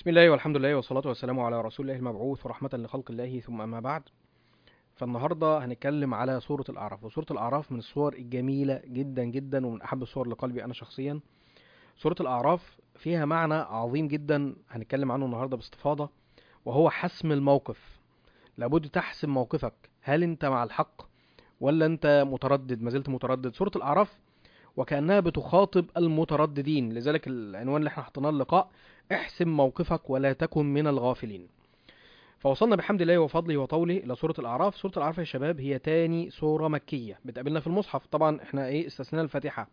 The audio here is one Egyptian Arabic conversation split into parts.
بسم الله والحمد لله والصلاة والسلام على رسول الله المبعوث ورحمة لخلق الله ثم أما بعد فالنهاردة هنتكلم على سورة الأعراف وسورة الأعراف من الصور الجميلة جدا جدا ومن أحب الصور لقلبي أنا شخصيا سورة الأعراف فيها معنى عظيم جدا هنتكلم عنه النهاردة باستفاضة وهو حسم الموقف لابد تحسم موقفك هل أنت مع الحق ولا أنت متردد ما زلت متردد سورة الأعراف وكأنها بتخاطب المترددين لذلك العنوان اللي احنا حطيناه اللقاء احسم موقفك ولا تكن من الغافلين فوصلنا بحمد الله وفضله وطوله الى سوره الاعراف سوره الاعراف يا شباب هي تاني سوره مكيه بتقابلنا في المصحف طبعا احنا ايه استثنينا الفاتحه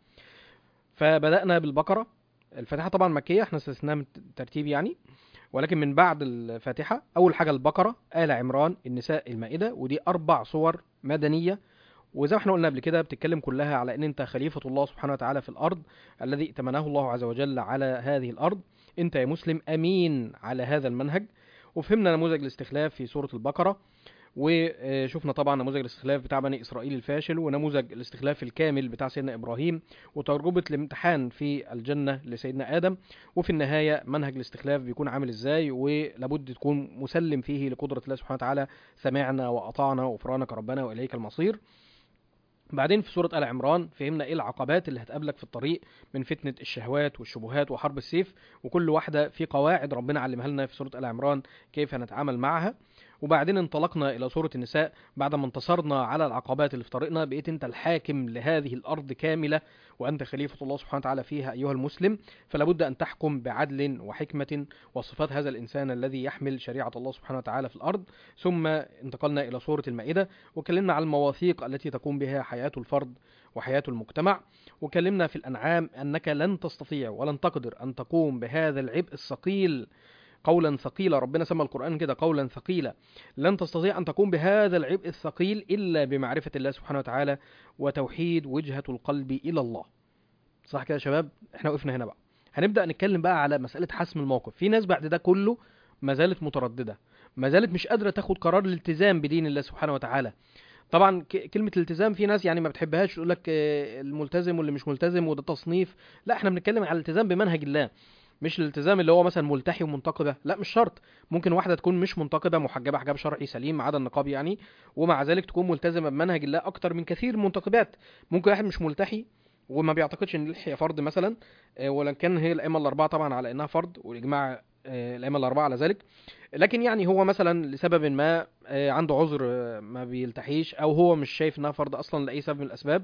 فبدانا بالبقره الفاتحه طبعا مكيه احنا استثناها من الترتيب يعني ولكن من بعد الفاتحه اول حاجه البقره ال عمران النساء المائده ودي اربع صور مدنيه وزي ما احنا قلنا قبل كده بتتكلم كلها على ان انت خليفه الله سبحانه وتعالى في الارض الذي ائتمناه الله عز وجل على هذه الارض انت يا مسلم امين على هذا المنهج وفهمنا نموذج الاستخلاف في سوره البقره وشفنا طبعا نموذج الاستخلاف بتاع بني اسرائيل الفاشل ونموذج الاستخلاف الكامل بتاع سيدنا ابراهيم وتجربه الامتحان في الجنه لسيدنا ادم وفي النهايه منهج الاستخلاف بيكون عامل ازاي ولابد تكون مسلم فيه لقدره الله سبحانه وتعالى سمعنا واطعنا وغفرانك ربنا واليك المصير بعدين في سورة آل عمران فهمنا ايه العقبات اللي هتقابلك في الطريق من فتنة الشهوات والشبهات وحرب السيف وكل واحدة في قواعد ربنا علمها لنا في سورة آل عمران كيف نتعامل معها وبعدين انطلقنا الى سورة النساء بعد ما انتصرنا على العقبات اللي في طريقنا بقيت انت الحاكم لهذه الارض كاملة وانت خليفة الله سبحانه وتعالى فيها ايها المسلم فلا بد ان تحكم بعدل وحكمة وصفات هذا الانسان الذي يحمل شريعة الله سبحانه وتعالى في الارض ثم انتقلنا الى سورة المائدة وكلمنا عن المواثيق التي تقوم بها حياة الفرد وحياة المجتمع وكلمنا في الانعام انك لن تستطيع ولن تقدر ان تقوم بهذا العبء الثقيل قولا ثقيلا ربنا سمى القرآن كده قولا ثقيلا لن تستطيع أن تقوم بهذا العبء الثقيل إلا بمعرفة الله سبحانه وتعالى وتوحيد وجهة القلب إلى الله صح كده يا شباب احنا وقفنا هنا بقى هنبدأ نتكلم بقى على مسألة حسم الموقف في ناس بعد ده كله ما زالت مترددة ما زالت مش قادرة تاخد قرار الالتزام بدين الله سبحانه وتعالى طبعا كلمة الالتزام في ناس يعني ما بتحبهاش يقول لك الملتزم واللي مش ملتزم وده تصنيف لا احنا بنتكلم على الالتزام بمنهج الله مش الالتزام اللي هو مثلا ملتحي ومنتقبه لا مش شرط ممكن واحده تكون مش منتقبه محجبه حجاب شرعي سليم ما عدا النقاب يعني ومع ذلك تكون ملتزمه بمنهج الله اكتر من كثير من المنتقبات ممكن واحد مش ملتحي وما بيعتقدش ان اللحيه فرض مثلا ولن كان هي الائمه الاربعه طبعا على انها فرض والاجماع الائمه الاربعه على ذلك لكن يعني هو مثلا لسبب ما عنده عذر ما بيلتحيش او هو مش شايف انها فرض اصلا لاي سبب من الاسباب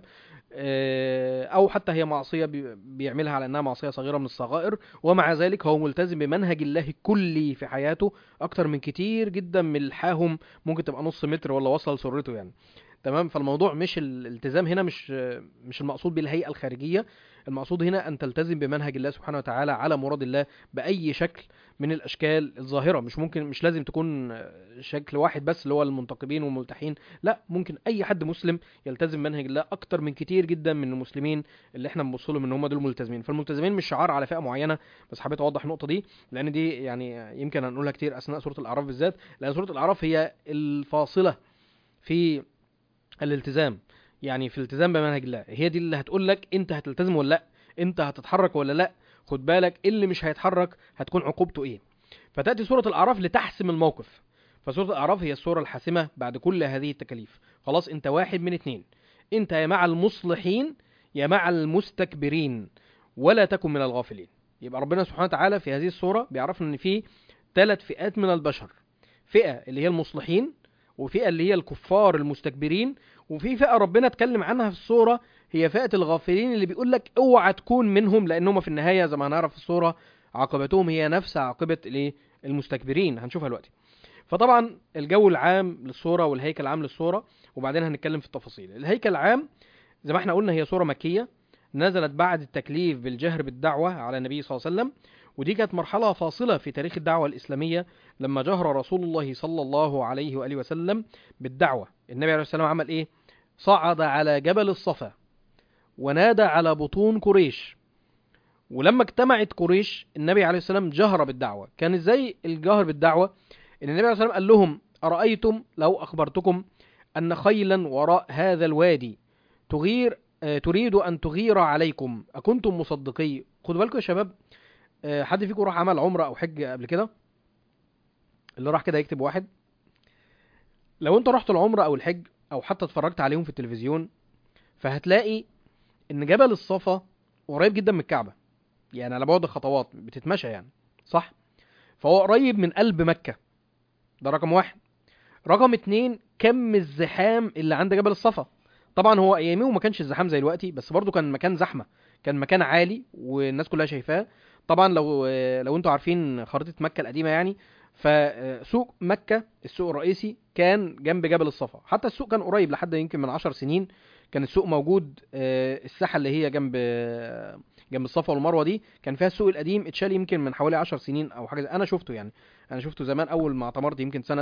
او حتى هي معصيه بيعملها على انها معصيه صغيره من الصغائر ومع ذلك هو ملتزم بمنهج الله الكلي في حياته اكتر من كتير جدا من الحاهم ممكن تبقى نص متر ولا وصل لسرته يعني تمام فالموضوع مش الالتزام هنا مش مش المقصود بالهيئه الخارجيه المقصود هنا ان تلتزم بمنهج الله سبحانه وتعالى على مراد الله باي شكل من الاشكال الظاهره مش ممكن مش لازم تكون شكل واحد بس اللي هو المنتقبين والملتحين لا ممكن اي حد مسلم يلتزم منهج الله اكتر من كتير جدا من المسلمين اللي احنا بنبص لهم ان هم دول ملتزمين فالملتزمين مش شعار على فئه معينه بس حبيت اوضح النقطه دي لان دي يعني يمكن هنقولها كتير اثناء سوره الاعراف بالذات لان سوره الاعراف هي الفاصله في الالتزام يعني في الالتزام بمنهج الله هي دي اللي هتقول لك انت هتلتزم ولا لا انت هتتحرك ولا لا خد بالك اللي مش هيتحرك هتكون عقوبته ايه فتاتي سوره الاعراف لتحسم الموقف فسوره الاعراف هي السوره الحاسمه بعد كل هذه التكاليف خلاص انت واحد من اتنين انت يا مع المصلحين يا مع المستكبرين ولا تكن من الغافلين يبقى ربنا سبحانه وتعالى في هذه السوره بيعرفنا ان في ثلاث فئات من البشر فئه اللي هي المصلحين وفئه اللي هي الكفار المستكبرين وفي فئه ربنا اتكلم عنها في الصوره هي فئه الغافلين اللي بيقول لك اوعى تكون منهم لانهم في النهايه زي ما هنعرف في الصوره عاقبتهم هي نفس عاقبه الايه المستكبرين هنشوفها دلوقتي فطبعا الجو العام للصوره والهيكل العام للصوره وبعدين هنتكلم في التفاصيل الهيكل العام زي ما احنا قلنا هي صوره مكيه نزلت بعد التكليف بالجهر بالدعوه على النبي صلى الله عليه وسلم ودي كانت مرحلة فاصلة في تاريخ الدعوة الإسلامية لما جهر رسول الله صلى الله عليه وآله وسلم بالدعوة النبي عليه السلام عمل إيه؟ صعد على جبل الصفا ونادى على بطون قريش ولما اجتمعت قريش النبي عليه السلام جهر بالدعوة كان ازاي الجهر بالدعوة ان النبي عليه السلام قال لهم أرأيتم لو أخبرتكم أن خيلا وراء هذا الوادي تغير تريد أن تغير عليكم أكنتم مصدقي خدوا بالكم يا شباب آه، حد فيكم راح عمل عمره او حج قبل كده اللي راح كده يكتب واحد لو انت رحت العمره او الحج او حتى اتفرجت عليهم في التلفزيون فهتلاقي ان جبل الصفا قريب جدا من الكعبه يعني على بعد خطوات بتتمشى يعني صح فهو قريب من قلب مكه ده رقم واحد رقم اتنين كم الزحام اللي عند جبل الصفا طبعا هو ايامه ما كانش الزحام زي دلوقتي بس برضه كان مكان زحمه كان مكان عالي والناس كلها شايفاه طبعا لو لو انتوا عارفين خريطه مكه القديمه يعني فسوق مكه السوق الرئيسي كان جنب جبل الصفا حتى السوق كان قريب لحد يمكن من عشر سنين كان السوق موجود آه، الساحه اللي هي جنب آه، جنب الصفا والمروه دي كان فيها السوق القديم اتشال يمكن من حوالي 10 سنين او حاجه زي- انا شفته يعني انا شفته زمان اول ما اعتمرت يمكن سنه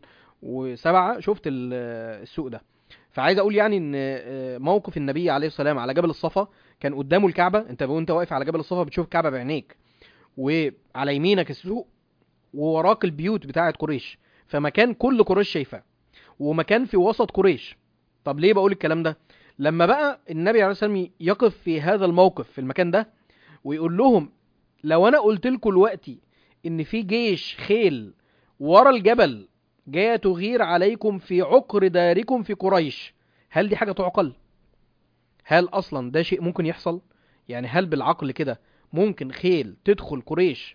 2007 شفت ال- آه، السوق ده فعايز اقول يعني ان آه، موقف النبي عليه السلام على جبل الصفا كان قدامه الكعبه انت وانت واقف على جبل الصفا بتشوف الكعبه بعينيك وعلى يمينك السوق ووراك البيوت بتاعه قريش فمكان كل قريش شايفاه ومكان في وسط قريش طب ليه بقول الكلام ده لما بقى النبي عليه الصلاه والسلام يقف في هذا الموقف في المكان ده ويقول لهم لو انا قلت لكم دلوقتي ان في جيش خيل ورا الجبل جايه تغير عليكم في عقر داركم في قريش هل دي حاجه تعقل هل اصلا ده شيء ممكن يحصل يعني هل بالعقل كده ممكن خيل تدخل قريش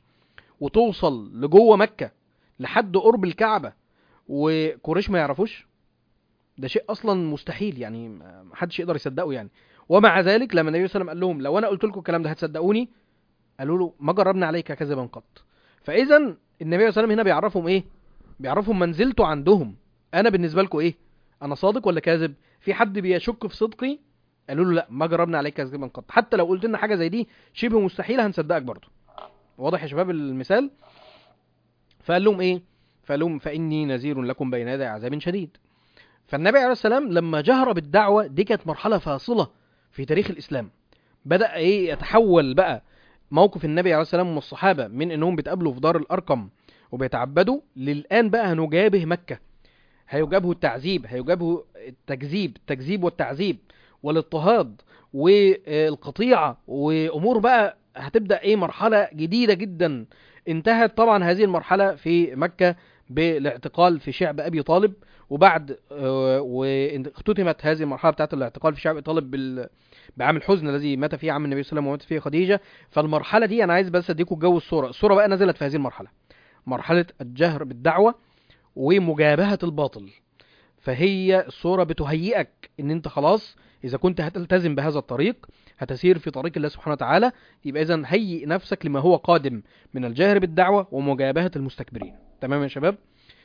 وتوصل لجوه مكه لحد قرب الكعبه وقريش ما يعرفوش ده شيء اصلا مستحيل يعني ما حدش يقدر يصدقه يعني ومع ذلك لما النبي صلى الله عليه وسلم قال لهم لو انا قلت لكم الكلام ده هتصدقوني قالوا له ما جربنا عليك كذبا قط فاذا النبي صلى الله عليه وسلم هنا بيعرفهم ايه بيعرفهم منزلته عندهم انا بالنسبه لكم ايه انا صادق ولا كاذب في حد بيشك في صدقي قالوا له لا ما جربنا عليك كذبا قط حتى لو قلت لنا حاجه زي دي شبه مستحيله هنصدقك برضه واضح يا شباب المثال فقال لهم ايه فقال لهم فاني نذير لكم بين يدي عذاب شديد فالنبي عليه السلام لما جهر بالدعوه دي كانت مرحله فاصله في تاريخ الاسلام بدا ايه يتحول بقى موقف النبي عليه السلام والصحابه من انهم بيتقابلوا في دار الارقم وبيتعبدوا للان بقى هنجابه مكه هيجابه التعذيب هيجابه التكذيب التكذيب والتعذيب والاضطهاد والقطيعه وامور بقى هتبدا ايه مرحله جديده جدا انتهت طبعا هذه المرحله في مكه بالاعتقال في شعب ابي طالب وبعد آه، واختتمت هذه المرحله بتاعت الاعتقال في شعب ابي طالب بال بعام الحزن الذي مات فيه عم النبي صلى الله عليه وسلم ومات فيه خديجه فالمرحله دي انا عايز بس اديكم جو الصوره الصوره بقى نزلت في هذه المرحله مرحله الجهر بالدعوه ومجابهه الباطل فهي الصوره بتهيئك ان انت خلاص اذا كنت هتلتزم بهذا الطريق هتسير في طريق الله سبحانه وتعالى يبقى اذا هيئ نفسك لما هو قادم من الجهر بالدعوه ومجابهه المستكبرين تمام يا شباب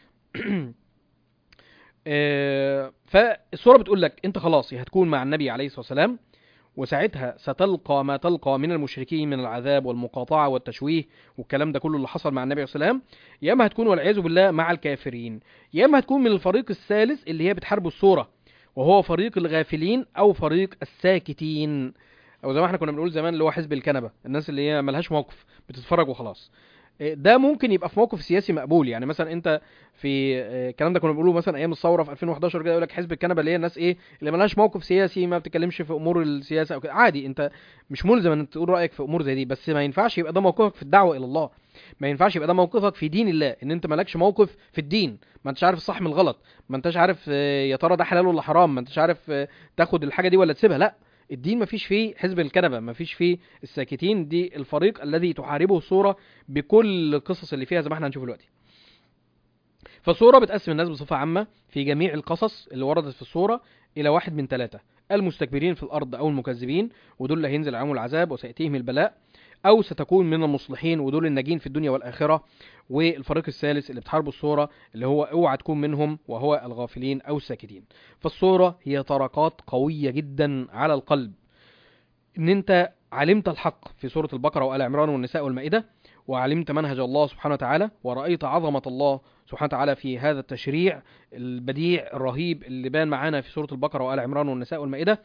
آه، فالصوره بتقول لك انت خلاص يا هتكون مع النبي عليه الصلاه والسلام وساعتها ستلقى ما تلقى من المشركين من العذاب والمقاطعه والتشويه والكلام ده كله اللي حصل مع النبي عليه الصلاه والسلام يا اما هتكون والعياذ بالله مع الكافرين يا اما هتكون من الفريق الثالث اللي هي بتحارب الصوره وهو فريق الغافلين او فريق الساكتين او زي ما احنا كنا بنقول زمان اللي هو حزب الكنبه الناس اللي هي ملهاش موقف بتتفرج وخلاص إيه، ده ممكن يبقى في موقف سياسي مقبول يعني مثلا انت في إيه، الكلام ده كنا بنقوله مثلا ايام الثوره في 2011 كده يقول لك حزب الكنبه اللي هي الناس ايه اللي ملهاش موقف سياسي ما بتتكلمش في امور السياسه او كده عادي انت مش ملزم ان انت تقول رايك في امور زي دي بس ما ينفعش يبقى ده موقفك في الدعوه الى الله ما ينفعش يبقى ده موقفك في دين الله ان انت مالكش موقف في الدين ما انتش عارف الصح من الغلط ما انتش عارف آه، يا ترى ده حلال ولا حرام ما انتش عارف آه، تاخد الحاجه دي ولا تسيبها لا الدين ما فيش فيه حزب الكنبه ما فيش فيه الساكتين دي الفريق الذي تحاربه الصوره بكل القصص اللي فيها زي ما احنا هنشوف دلوقتي فالصورة بتقسم الناس بصفة عامة في جميع القصص اللي وردت في الصورة إلى واحد من ثلاثة المستكبرين في الأرض أو المكذبين ودول اللي هينزل عليهم العذاب وسيأتيهم البلاء أو ستكون من المصلحين ودول الناجين في الدنيا والآخرة والفريق الثالث اللي بتحاربوا الصورة اللي هو اوعى تكون منهم وهو الغافلين أو الساكتين فالصورة هي طرقات قوية جدا على القلب إن أنت علمت الحق في سورة البقرة وآل عمران والنساء والمائدة وعلمت منهج الله سبحانه وتعالى ورأيت عظمة الله سبحانه وتعالى في هذا التشريع البديع الرهيب اللي بان معانا في سورة البقرة وآل عمران والنساء والمائدة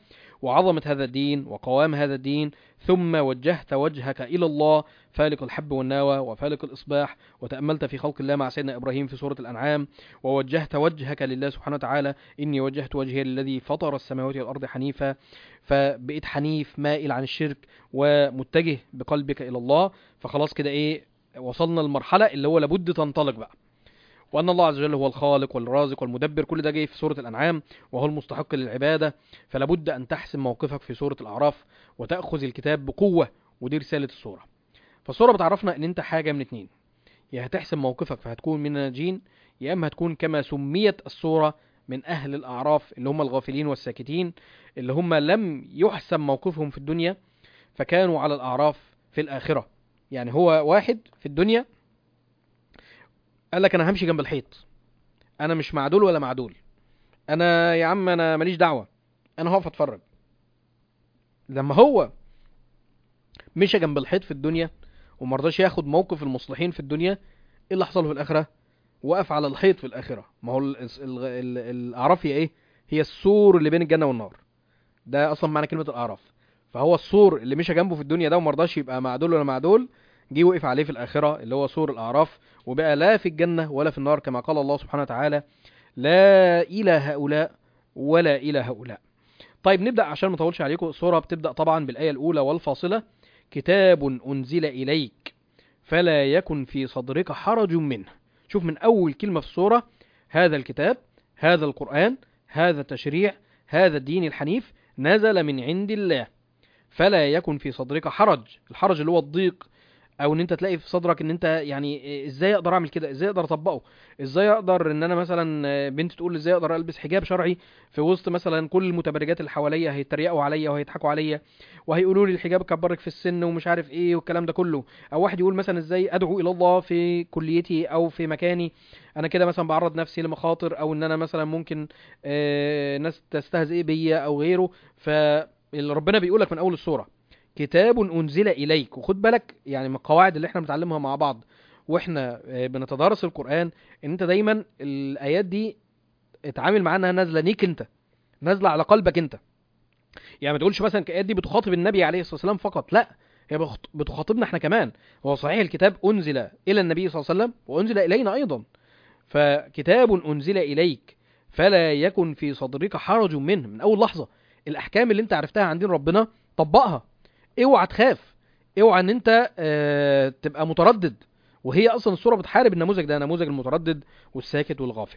وعظمة هذا الدين وقوام هذا الدين ثم وجهت وجهك إلى الله فالق الحب والنوى وفالق الإصباح وتأملت في خلق الله مع سيدنا إبراهيم في سورة الأنعام ووجهت وجهك لله سبحانه وتعالى إني وجهت وجهي للذي فطر السماوات والأرض حنيفا فبقيت حنيف مائل عن الشرك ومتجه بقلبك إلى الله فخلاص كده إيه وصلنا للمرحلة اللي هو لابد تنطلق بقى وأن الله عز وجل هو الخالق والرازق والمدبر كل ده جاي في سورة الأنعام وهو المستحق للعبادة فلابد أن تحسم موقفك في سورة الأعراف وتأخذ الكتاب بقوة ودي رسالة السورة فالسورة بتعرفنا ان انت حاجة من اتنين يا هتحسم موقفك فهتكون من الناجين يا اما هتكون كما سميت السورة من اهل الاعراف اللي هم الغافلين والساكتين اللي هم لم يحسم موقفهم في الدنيا فكانوا على الاعراف في الاخرة يعني هو واحد في الدنيا قال لك انا همشي جنب الحيط انا مش مع دول ولا مع دول انا يا عم انا ماليش دعوة انا هقف اتفرج لما هو مشى جنب الحيط في الدنيا ومرضاش ياخد موقف المصلحين في الدنيا ايه اللي حصل في الاخره وقف على الحيط في الاخره ما هو ال- ال- ال- الاعراف هي ايه هي السور اللي بين الجنه والنار ده اصلا معنى كلمه الاعراف فهو السور اللي مشى جنبه في الدنيا ده ومرضاش يبقى مع دول ولا مع دول جه وقف عليه في الاخره اللي هو سور الاعراف وبقى لا في الجنه ولا في النار كما قال الله سبحانه وتعالى لا الى هؤلاء ولا الى هؤلاء طيب نبدا عشان ما اطولش عليكم السوره بتبدا طبعا بالايه الاولى والفاصله كتاب أنزل إليك فلا يكن في صدرك حرج منه شوف من أول كلمة في السورة هذا الكتاب هذا القرآن هذا التشريع هذا الدين الحنيف نزل من عند الله فلا يكن في صدرك حرج الحرج اللي هو الضيق او ان انت تلاقي في صدرك ان انت يعني إيه، ازاي اقدر اعمل كده ازاي اقدر اطبقه ازاي اقدر ان انا مثلا آه، بنت تقول ازاي اقدر البس حجاب شرعي في وسط مثلا كل المتبرجات اللي حواليا هيتريقوا عليا وهيضحكوا عليا وهيقولوا لي الحجاب كبرك في السن ومش عارف ايه والكلام ده كله او واحد يقول مثلا ازاي ادعو الى الله في كليتي او في مكاني انا كده مثلا بعرض نفسي لمخاطر او ان انا مثلا ممكن آه، ناس تستهزئ بيا او غيره فربنا بيقول لك من اول السوره كتاب انزل اليك وخد بالك يعني من القواعد اللي احنا بنتعلمها مع بعض واحنا آه، بنتدارس القران ان انت دايما الايات دي اتعامل معاها انها نازله ليك انت نازله على قلبك انت يعني ما تقولش مثلا الايات دي بتخاطب النبي عليه الصلاه والسلام فقط لا هي بخط- بتخاطبنا احنا كمان هو صحيح الكتاب انزل الى النبي صلى الله عليه وسلم وانزل الينا ايضا فكتاب انزل اليك فلا يكن في صدرك حرج منه من اول لحظه الاحكام اللي انت عرفتها عن دين ربنا طبقها اوعى تخاف اوعى ان انت اه تبقى متردد وهي اصلا الصوره بتحارب النموذج ده نموذج المتردد والساكت والغافل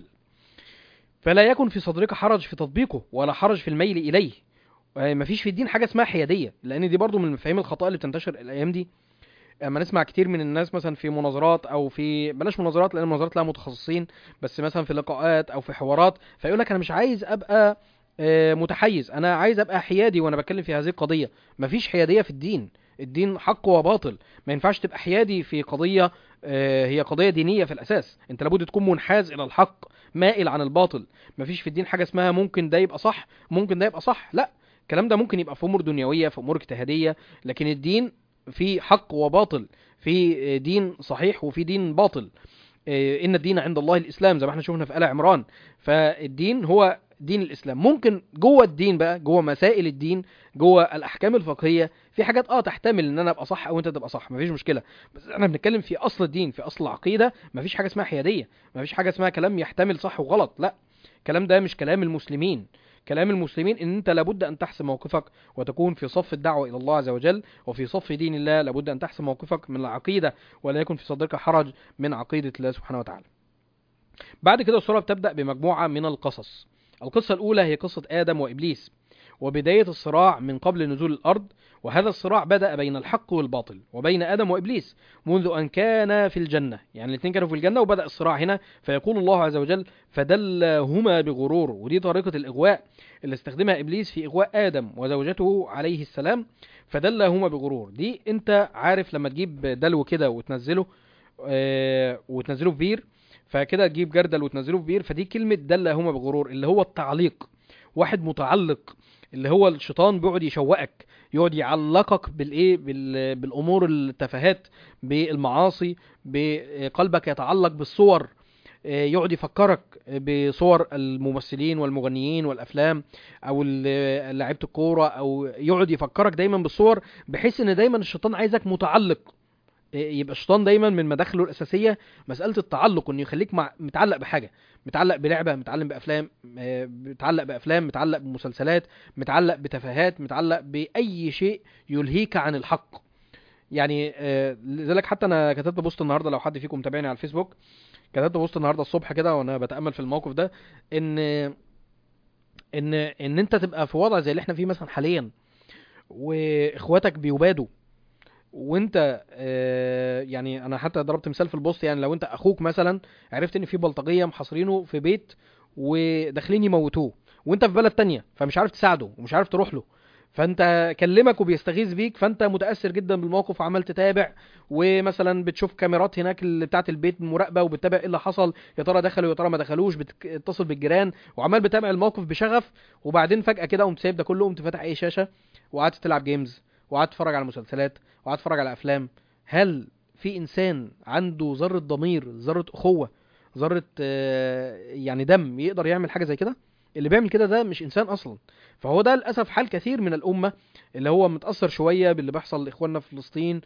فلا يكن في صدرك حرج في تطبيقه ولا حرج في الميل اليه آه، مفيش في الدين حاجه اسمها حياديه لان دي برضو من المفاهيم الخاطئه اللي بتنتشر الايام دي اما نسمع كتير من الناس مثلا في مناظرات او في بلاش مناظرات لان المناظرات لها متخصصين بس مثلا في لقاءات او في حوارات فيقول لك انا مش عايز ابقى آه، متحيز انا عايز ابقى حيادي وانا بتكلم في هذه القضيه مفيش حياديه في الدين الدين حق وباطل ما ينفعش تبقى حيادي في قضيه آه، هي قضيه دينيه في الاساس انت لابد تكون منحاز الى الحق مائل عن الباطل مفيش في الدين حاجه اسمها ممكن ده يبقى صح ممكن ده يبقى صح لا الكلام ده ممكن يبقى في امور دنيويه في امور اجتهاديه لكن الدين في حق وباطل في دين صحيح وفي دين باطل إيه، ان الدين عند الله الاسلام زي ما احنا شفنا في ال عمران فالدين هو دين الاسلام ممكن جوه الدين بقى جوه مسائل الدين جوه الاحكام الفقهيه في حاجات اه تحتمل ان انا ابقى صح او انت تبقى صح مفيش مشكله بس احنا بنتكلم في اصل الدين في اصل العقيده مفيش حاجه اسمها حياديه مفيش حاجه اسمها كلام يحتمل صح وغلط لا الكلام ده مش كلام المسلمين كلام المسلمين ان انت لابد ان تحسم موقفك وتكون في صف الدعوه الى الله عز وجل وفي صف دين الله لابد ان تحسم موقفك من العقيده ولا يكن في صدرك حرج من عقيده الله سبحانه وتعالى. بعد كده السوره بتبدا بمجموعه من القصص. القصه الاولى هي قصه ادم وابليس وبدايه الصراع من قبل نزول الارض وهذا الصراع بدا بين الحق والباطل وبين ادم وابليس منذ ان كان في الجنه يعني الاثنين كانوا في الجنه وبدا الصراع هنا فيقول الله عز وجل فدلهما بغرور ودي طريقه الاغواء اللي استخدمها ابليس في اغواء ادم وزوجته عليه السلام فدلهما بغرور دي انت عارف لما تجيب دلو كده وتنزله آه وتنزله في بير فكده تجيب جردل وتنزله في بير فدي كلمه دلهما بغرور اللي هو التعليق واحد متعلق اللي هو الشيطان بيقعد يشوقك يقعد يعلقك بالايه بال... بالامور التفاهات بالمعاصي بقلبك يتعلق بالصور آه، يقعد يفكرك بصور الممثلين والمغنيين والافلام او ال- لعيبه الكوره او يقعد يفكرك دايما بالصور بحيث ان دايما الشيطان عايزك متعلق آه، يبقى الشيطان دايما من مداخله الاساسيه مساله التعلق انه يخليك مع متعلق بحاجه متعلق بلعبه متعلق بافلام آه، متعلق بافلام متعلق بمسلسلات متعلق بتفاهات متعلق باي شيء يلهيك عن الحق يعني آه، لذلك حتى انا كتبت بوست النهارده لو حد فيكم متابعني على الفيسبوك كتبت بوست النهارده الصبح كده وانا بتامل في الموقف ده ان ان ان انت تبقى في وضع زي اللي احنا فيه مثلا حاليا واخواتك بيبادوا وانت آه، يعني انا حتى ضربت مثال في البوست يعني لو انت اخوك مثلا عرفت ان في بلطجيه محاصرينه في بيت وداخلين يموتوه وانت في بلد تانية فمش عارف تساعده ومش عارف تروح له فانت كلمك وبيستغيث بيك فانت متاثر جدا بالموقف وعمال تتابع ومثلا بتشوف كاميرات هناك اللي بتاعه البيت مراقبه وبتتابع ايه اللي حصل يا ترى دخلوا يا ترى ما دخلوش بتتصل بالجيران وعمال بتابع الموقف بشغف وبعدين فجاه كده قمت سايب ده كله قمت فاتح اي شاشه وقعدت تلعب جيمز وقعدت تتفرج على مسلسلات وقعدت تتفرج على افلام هل في انسان عنده ذره ضمير ذره اخوه ذره آه، يعني دم يقدر يعمل حاجه زي كده اللي بيعمل كده ده مش انسان اصلا فهو ده للاسف حال كثير من الامه اللي هو متاثر شويه باللي بيحصل لاخواننا في فلسطين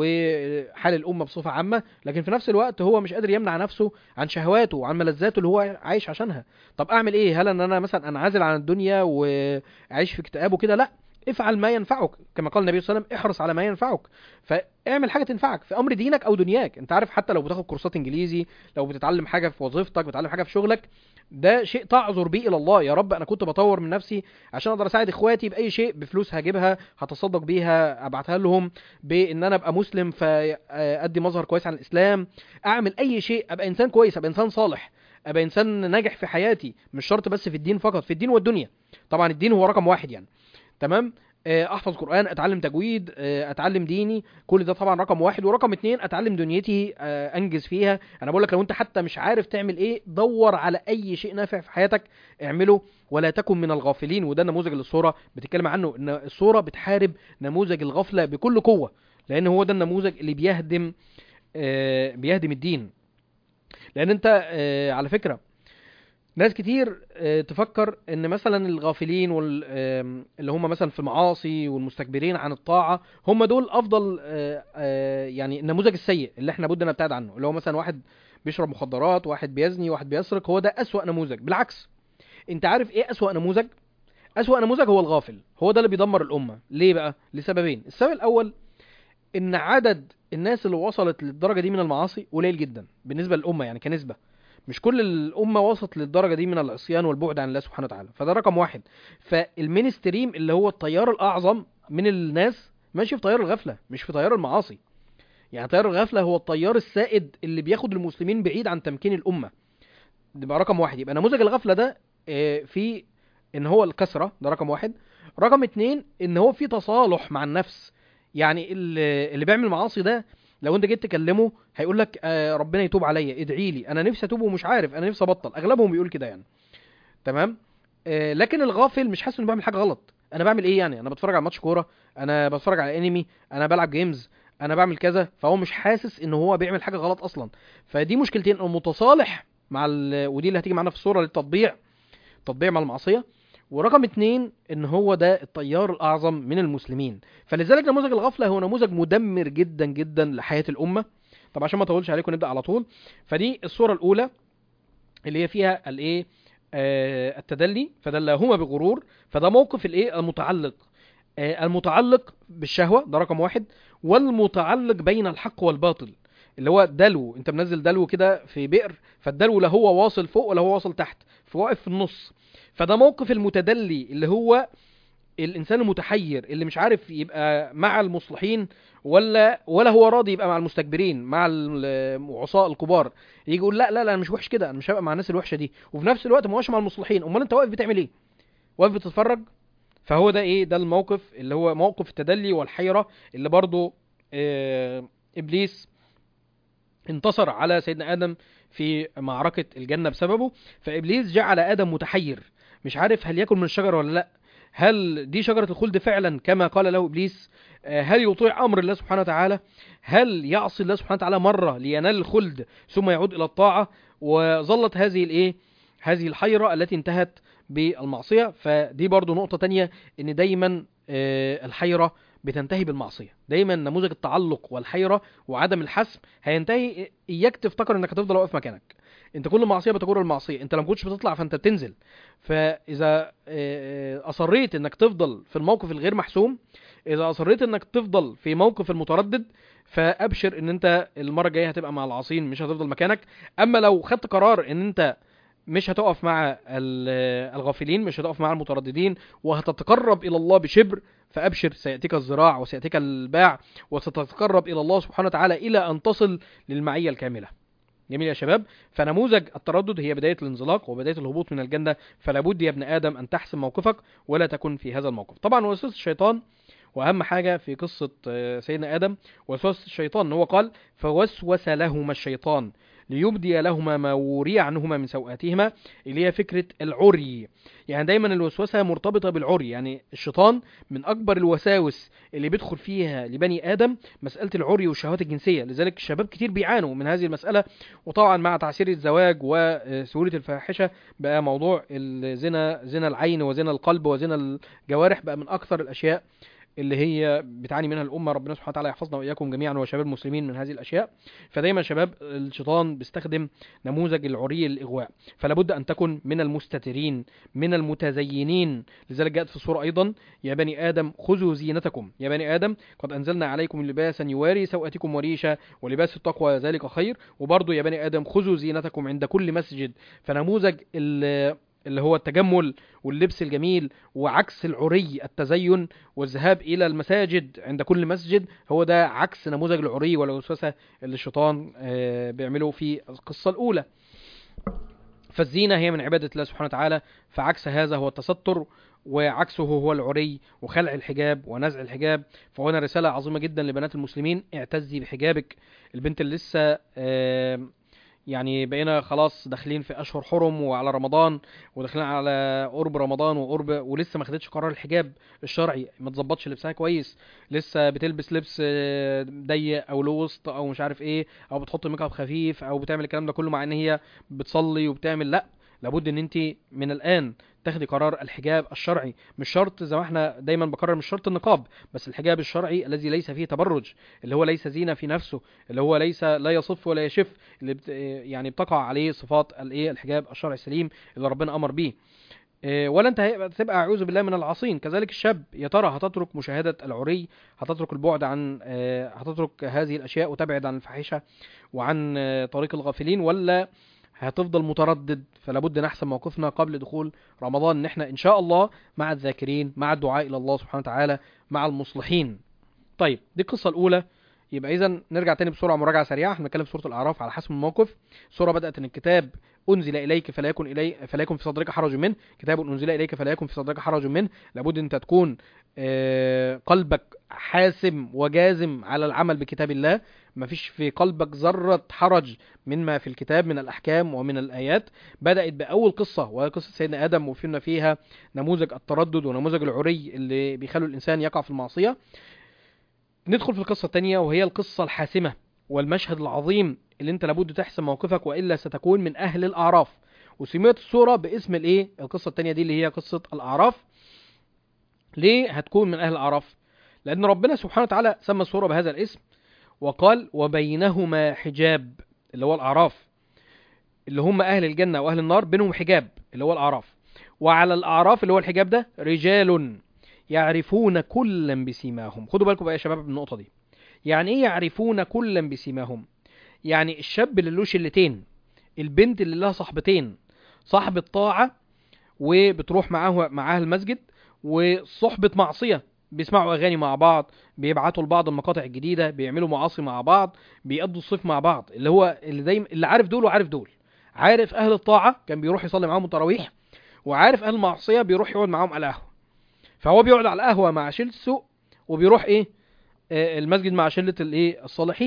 وحال الامه بصفه عامه لكن في نفس الوقت هو مش قادر يمنع نفسه عن شهواته وعن ملذاته اللي هو عايش عشانها طب اعمل ايه هل ان انا مثلا انعزل عن الدنيا واعيش في اكتئاب وكده لا افعل ما ينفعك كما قال النبي صلى الله عليه وسلم احرص على ما ينفعك فاعمل حاجه تنفعك في امر دينك او دنياك انت عارف حتى لو بتاخد كورسات انجليزي لو بتتعلم حاجه في وظيفتك بتتعلم حاجه في شغلك ده شيء تعذر بيه الى الله يا رب انا كنت بطور من نفسي عشان اقدر اساعد اخواتي باي شيء بفلوس هجيبها هتصدق بيها ابعتها لهم بان انا ابقى مسلم فادي مظهر كويس عن الاسلام اعمل اي شيء ابقى انسان كويس ابقى انسان صالح ابقى انسان ناجح في حياتي مش شرط بس في الدين فقط في الدين والدنيا طبعا الدين هو رقم واحد يعني تمام آه، احفظ قران اتعلم تجويد آه، اتعلم ديني كل ده طبعا رقم واحد ورقم اتنين اتعلم دنيتي آه، انجز فيها انا بقول لك لو انت حتى مش عارف تعمل ايه دور على اي شيء نافع في حياتك اعمله ولا تكن من الغافلين وده النموذج اللي الصوره بتتكلم عنه ان الصوره بتحارب نموذج الغفله بكل قوه لان هو ده النموذج اللي بيهدم آه، بيهدم الدين لان انت آه، على فكره ناس كتير آه، تفكر ان مثلا الغافلين وال آم، اللي هم مثلا في المعاصي والمستكبرين عن الطاعه هم دول افضل آه، آه، يعني النموذج السيء اللي احنا بدنا نبتعد عنه اللي هو مثلا واحد بيشرب مخدرات واحد بيزني واحد بيسرق هو ده اسوأ نموذج بالعكس انت عارف ايه اسوأ نموذج اسوأ نموذج هو الغافل هو ده اللي بيدمر الامه ليه بقى لسببين السبب الاول ان عدد الناس اللي وصلت للدرجه دي من المعاصي قليل جدا بالنسبه للامه يعني كنسبه مش كل الامه وصلت للدرجه دي من العصيان والبعد عن الله سبحانه وتعالى فده رقم واحد فالمينستريم اللي هو التيار الاعظم من الناس ماشي في تيار الغفله مش في تيار المعاصي يعني تيار الغفله هو التيار السائد اللي بياخد المسلمين بعيد عن تمكين الامه ده يبقى رقم واحد يبقى نموذج الغفله ده آه، في ان هو الكسره ده رقم واحد رقم اتنين ان هو في تصالح مع النفس يعني اللي اللي بيعمل معاصي ده لو انت جيت تكلمه هيقول لك آه ربنا يتوب عليا ادعي لي انا نفسي اتوب ومش عارف انا نفسي ابطل اغلبهم بيقول كده يعني تمام آه لكن الغافل مش حاسس انه بعمل حاجه غلط انا بعمل ايه يعني انا بتفرج على ماتش كوره انا بتفرج على انمي انا بلعب جيمز انا بعمل كذا فهو مش حاسس ان هو بيعمل حاجه غلط اصلا فدي مشكلتين انه متصالح مع ال... ودي اللي هتيجي معانا في الصوره للتطبيع تطبيع مع المعصيه ورقم اتنين ان هو ده التيار الاعظم من المسلمين فلذلك نموذج الغفله هو نموذج مدمر جدا جدا لحياه الامه طب عشان ما اطولش عليكم نبدا على طول فدي الصوره الاولى اللي هي فيها الايه آه التدلي فدلاهما بغرور فده موقف الايه المتعلق آه المتعلق بالشهوه ده رقم واحد والمتعلق بين الحق والباطل اللي هو دلو انت منزل دلو كده في بئر فالدلو لا هو واصل فوق ولا هو واصل تحت فواقف في النص فده موقف المتدلي اللي هو الانسان المتحير اللي مش عارف يبقى مع المصلحين ولا ولا هو راضي يبقى مع المستكبرين مع العصاة الكبار يجي يقول لا لا لا انا مش وحش كده انا مش هبقى مع الناس الوحشه دي وفي نفس الوقت ما هوش مع المصلحين امال انت واقف بتعمل ايه واقف بتتفرج فهو ده ايه ده الموقف اللي هو موقف التدلي والحيره اللي برضو آه ابليس انتصر على سيدنا ادم في معركه الجنه بسببه فابليس جعل ادم متحير مش عارف هل ياكل من الشجره ولا لا هل دي شجرة الخلد فعلا كما قال له إبليس آه، هل يطيع أمر الله سبحانه وتعالى هل يعصي الله سبحانه وتعالى مرة لينال الخلد ثم يعود إلى الطاعة وظلت هذه الإيه هذه الحيرة التي انتهت بالمعصية فدي برضو نقطة تانية ان دايما آه، الحيرة بتنتهي بالمعصية دايما نموذج التعلق والحيرة وعدم الحسم هينتهي اياك تفتكر انك هتفضل واقف مكانك انت كل معصية بتجر المعصية انت لو ما كنتش بتطلع فانت بتنزل فاذا آه، اصريت انك تفضل في الموقف الغير محسوم اذا اصريت انك تفضل في موقف المتردد فابشر ان انت المرة الجاية هتبقى مع العاصين مش هتفضل مكانك اما لو خدت قرار ان انت مش هتقف مع ال- الغافلين مش هتقف مع المترددين وهتتقرب الى الله بشبر فابشر سياتيك الزراع وسياتيك الباع وستتقرب الى الله سبحانه وتعالى الى ان تصل للمعيه الكامله جميل يا شباب فنموذج التردد هي بدايه الانزلاق وبدايه الهبوط من الجنه فلا بد يا ابن ادم ان تحسم موقفك ولا تكن في هذا الموقف طبعا وسوسه الشيطان واهم حاجه في قصه آه، سيدنا ادم وسوسه الشيطان ان هو قال فوسوس لهما الشيطان ليبدي لهما ما وري عنهما من سوآتهما اللي هي فكرة العري يعني دايما الوسوسة مرتبطة بالعري يعني الشيطان من أكبر الوساوس اللي بيدخل فيها لبني آدم مسألة العري والشهوات الجنسية لذلك الشباب كتير بيعانوا من هذه المسألة وطبعا مع تعسير الزواج وسهولة الفاحشة بقى موضوع الزنا زنا العين وزنا القلب وزنا الجوارح بقى من أكثر الأشياء اللي هي بتعاني منها الامه ربنا سبحانه وتعالى يحفظنا واياكم جميعا وشباب المسلمين من هذه الاشياء فدايما شباب الشيطان بيستخدم نموذج العري الاغواء فلا بد ان تكن من المستترين من المتزينين لذلك جاءت في السوره ايضا يا بني ادم خذوا زينتكم يا بني ادم قد انزلنا عليكم لباسا يواري سوءتكم وريشا ولباس التقوى ذلك خير وبرضه يا بني ادم خذوا زينتكم عند كل مسجد فنموذج ال- اللي هو التجمل واللبس الجميل وعكس العري التزين والذهاب الى المساجد عند كل مسجد هو ده عكس نموذج العري والوسوسه اللي الشيطان آه، بيعمله في القصه الاولى فالزينه هي من عباده الله سبحانه وتعالى فعكس هذا هو التستر وعكسه هو العري وخلع الحجاب ونزع الحجاب فهنا رساله عظيمه جدا لبنات المسلمين اعتزي بحجابك البنت اللي لسه آه، يعني بقينا خلاص داخلين في اشهر حرم وعلى رمضان وداخلين على قرب رمضان وقرب ولسه ما خدتش قرار الحجاب الشرعي ما تظبطش لبسها كويس لسه بتلبس لبس آه، ضيق او له وسط او مش عارف ايه او بتحط ميك اب خفيف او بتعمل الكلام ده كله مع ان هي بتصلي وبتعمل لا لابد ان انت من الان تاخدي قرار الحجاب الشرعي مش شرط زي ما احنا دايما بكرر مش شرط النقاب بس الحجاب الشرعي الذي ليس فيه تبرج اللي هو ليس زينه في نفسه اللي هو ليس لا يصف ولا يشف اللي بت يعني بتقع عليه صفات الايه الحجاب الشرعي السليم اللي ربنا امر بيه إيه، ولا انت هيبقى تبقى اعوذ بالله من العاصين كذلك الشاب يا ترى هتترك مشاهده العري هتترك البعد عن آه، هتترك هذه الاشياء وتبعد عن الفاحشه وعن آه، طريق الغافلين ولا هتفضل متردد فلا بد نحسم موقفنا قبل دخول رمضان ان احنا ان شاء الله مع الذاكرين مع الدعاء الى الله سبحانه وتعالى مع المصلحين طيب دي القصه الاولى يبقى اذا نرجع تاني بسرعه مراجعه سريعه احنا بنتكلم في سوره الاعراف على حسب الموقف سوره بدات ان الكتاب انزل اليك فلا يكن الي فلا يكن في صدرك حرج منه كتاب انزل اليك فلا يكن في صدرك حرج منه لابد انت تكون آه، قلبك حاسم وجازم على العمل بكتاب الله مفيش في قلبك ذره حرج مما في الكتاب من الاحكام ومن الايات بدات باول قصه وهي قصه سيدنا ادم وفينا فيها نموذج التردد ونموذج العري اللي بيخلوا الانسان يقع في المعصيه ندخل في القصه الثانيه وهي القصه الحاسمه والمشهد العظيم اللي انت لابد تحسم موقفك والا ستكون من اهل الاعراف وسميت السوره باسم الايه القصه الثانيه دي اللي هي قصه الاعراف ليه هتكون من اهل الاعراف لان ربنا سبحانه وتعالى سمى السوره بهذا الاسم وقال وبينهما حجاب اللي هو الاعراف اللي هم اهل الجنه واهل النار بينهم حجاب اللي هو الاعراف وعلى الاعراف اللي هو الحجاب ده رجال يعرفون كلا بسيماهم خدوا بالكم بقى يا شباب من النقطه دي يعني ايه يعرفون كلا بسيماهم يعني الشاب اللي له شلتين البنت اللي لها صاحبتين صاحبة طاعة وبتروح معاه معاها المسجد وصحبة معصية بيسمعوا اغاني مع بعض بيبعتوا لبعض المقاطع الجديده بيعملوا معاصي مع بعض بيقضوا الصيف مع بعض اللي هو اللي دايما اللي عارف دول وعارف دول عارف اهل الطاعه كان بيروح يصلي معاهم التراويح وعارف اهل المعصيه بيروح يقعد معاهم على القهوه فهو بيقعد على القهوه مع شله السوق وبيروح ايه آه، المسجد مع شله الايه الصالحين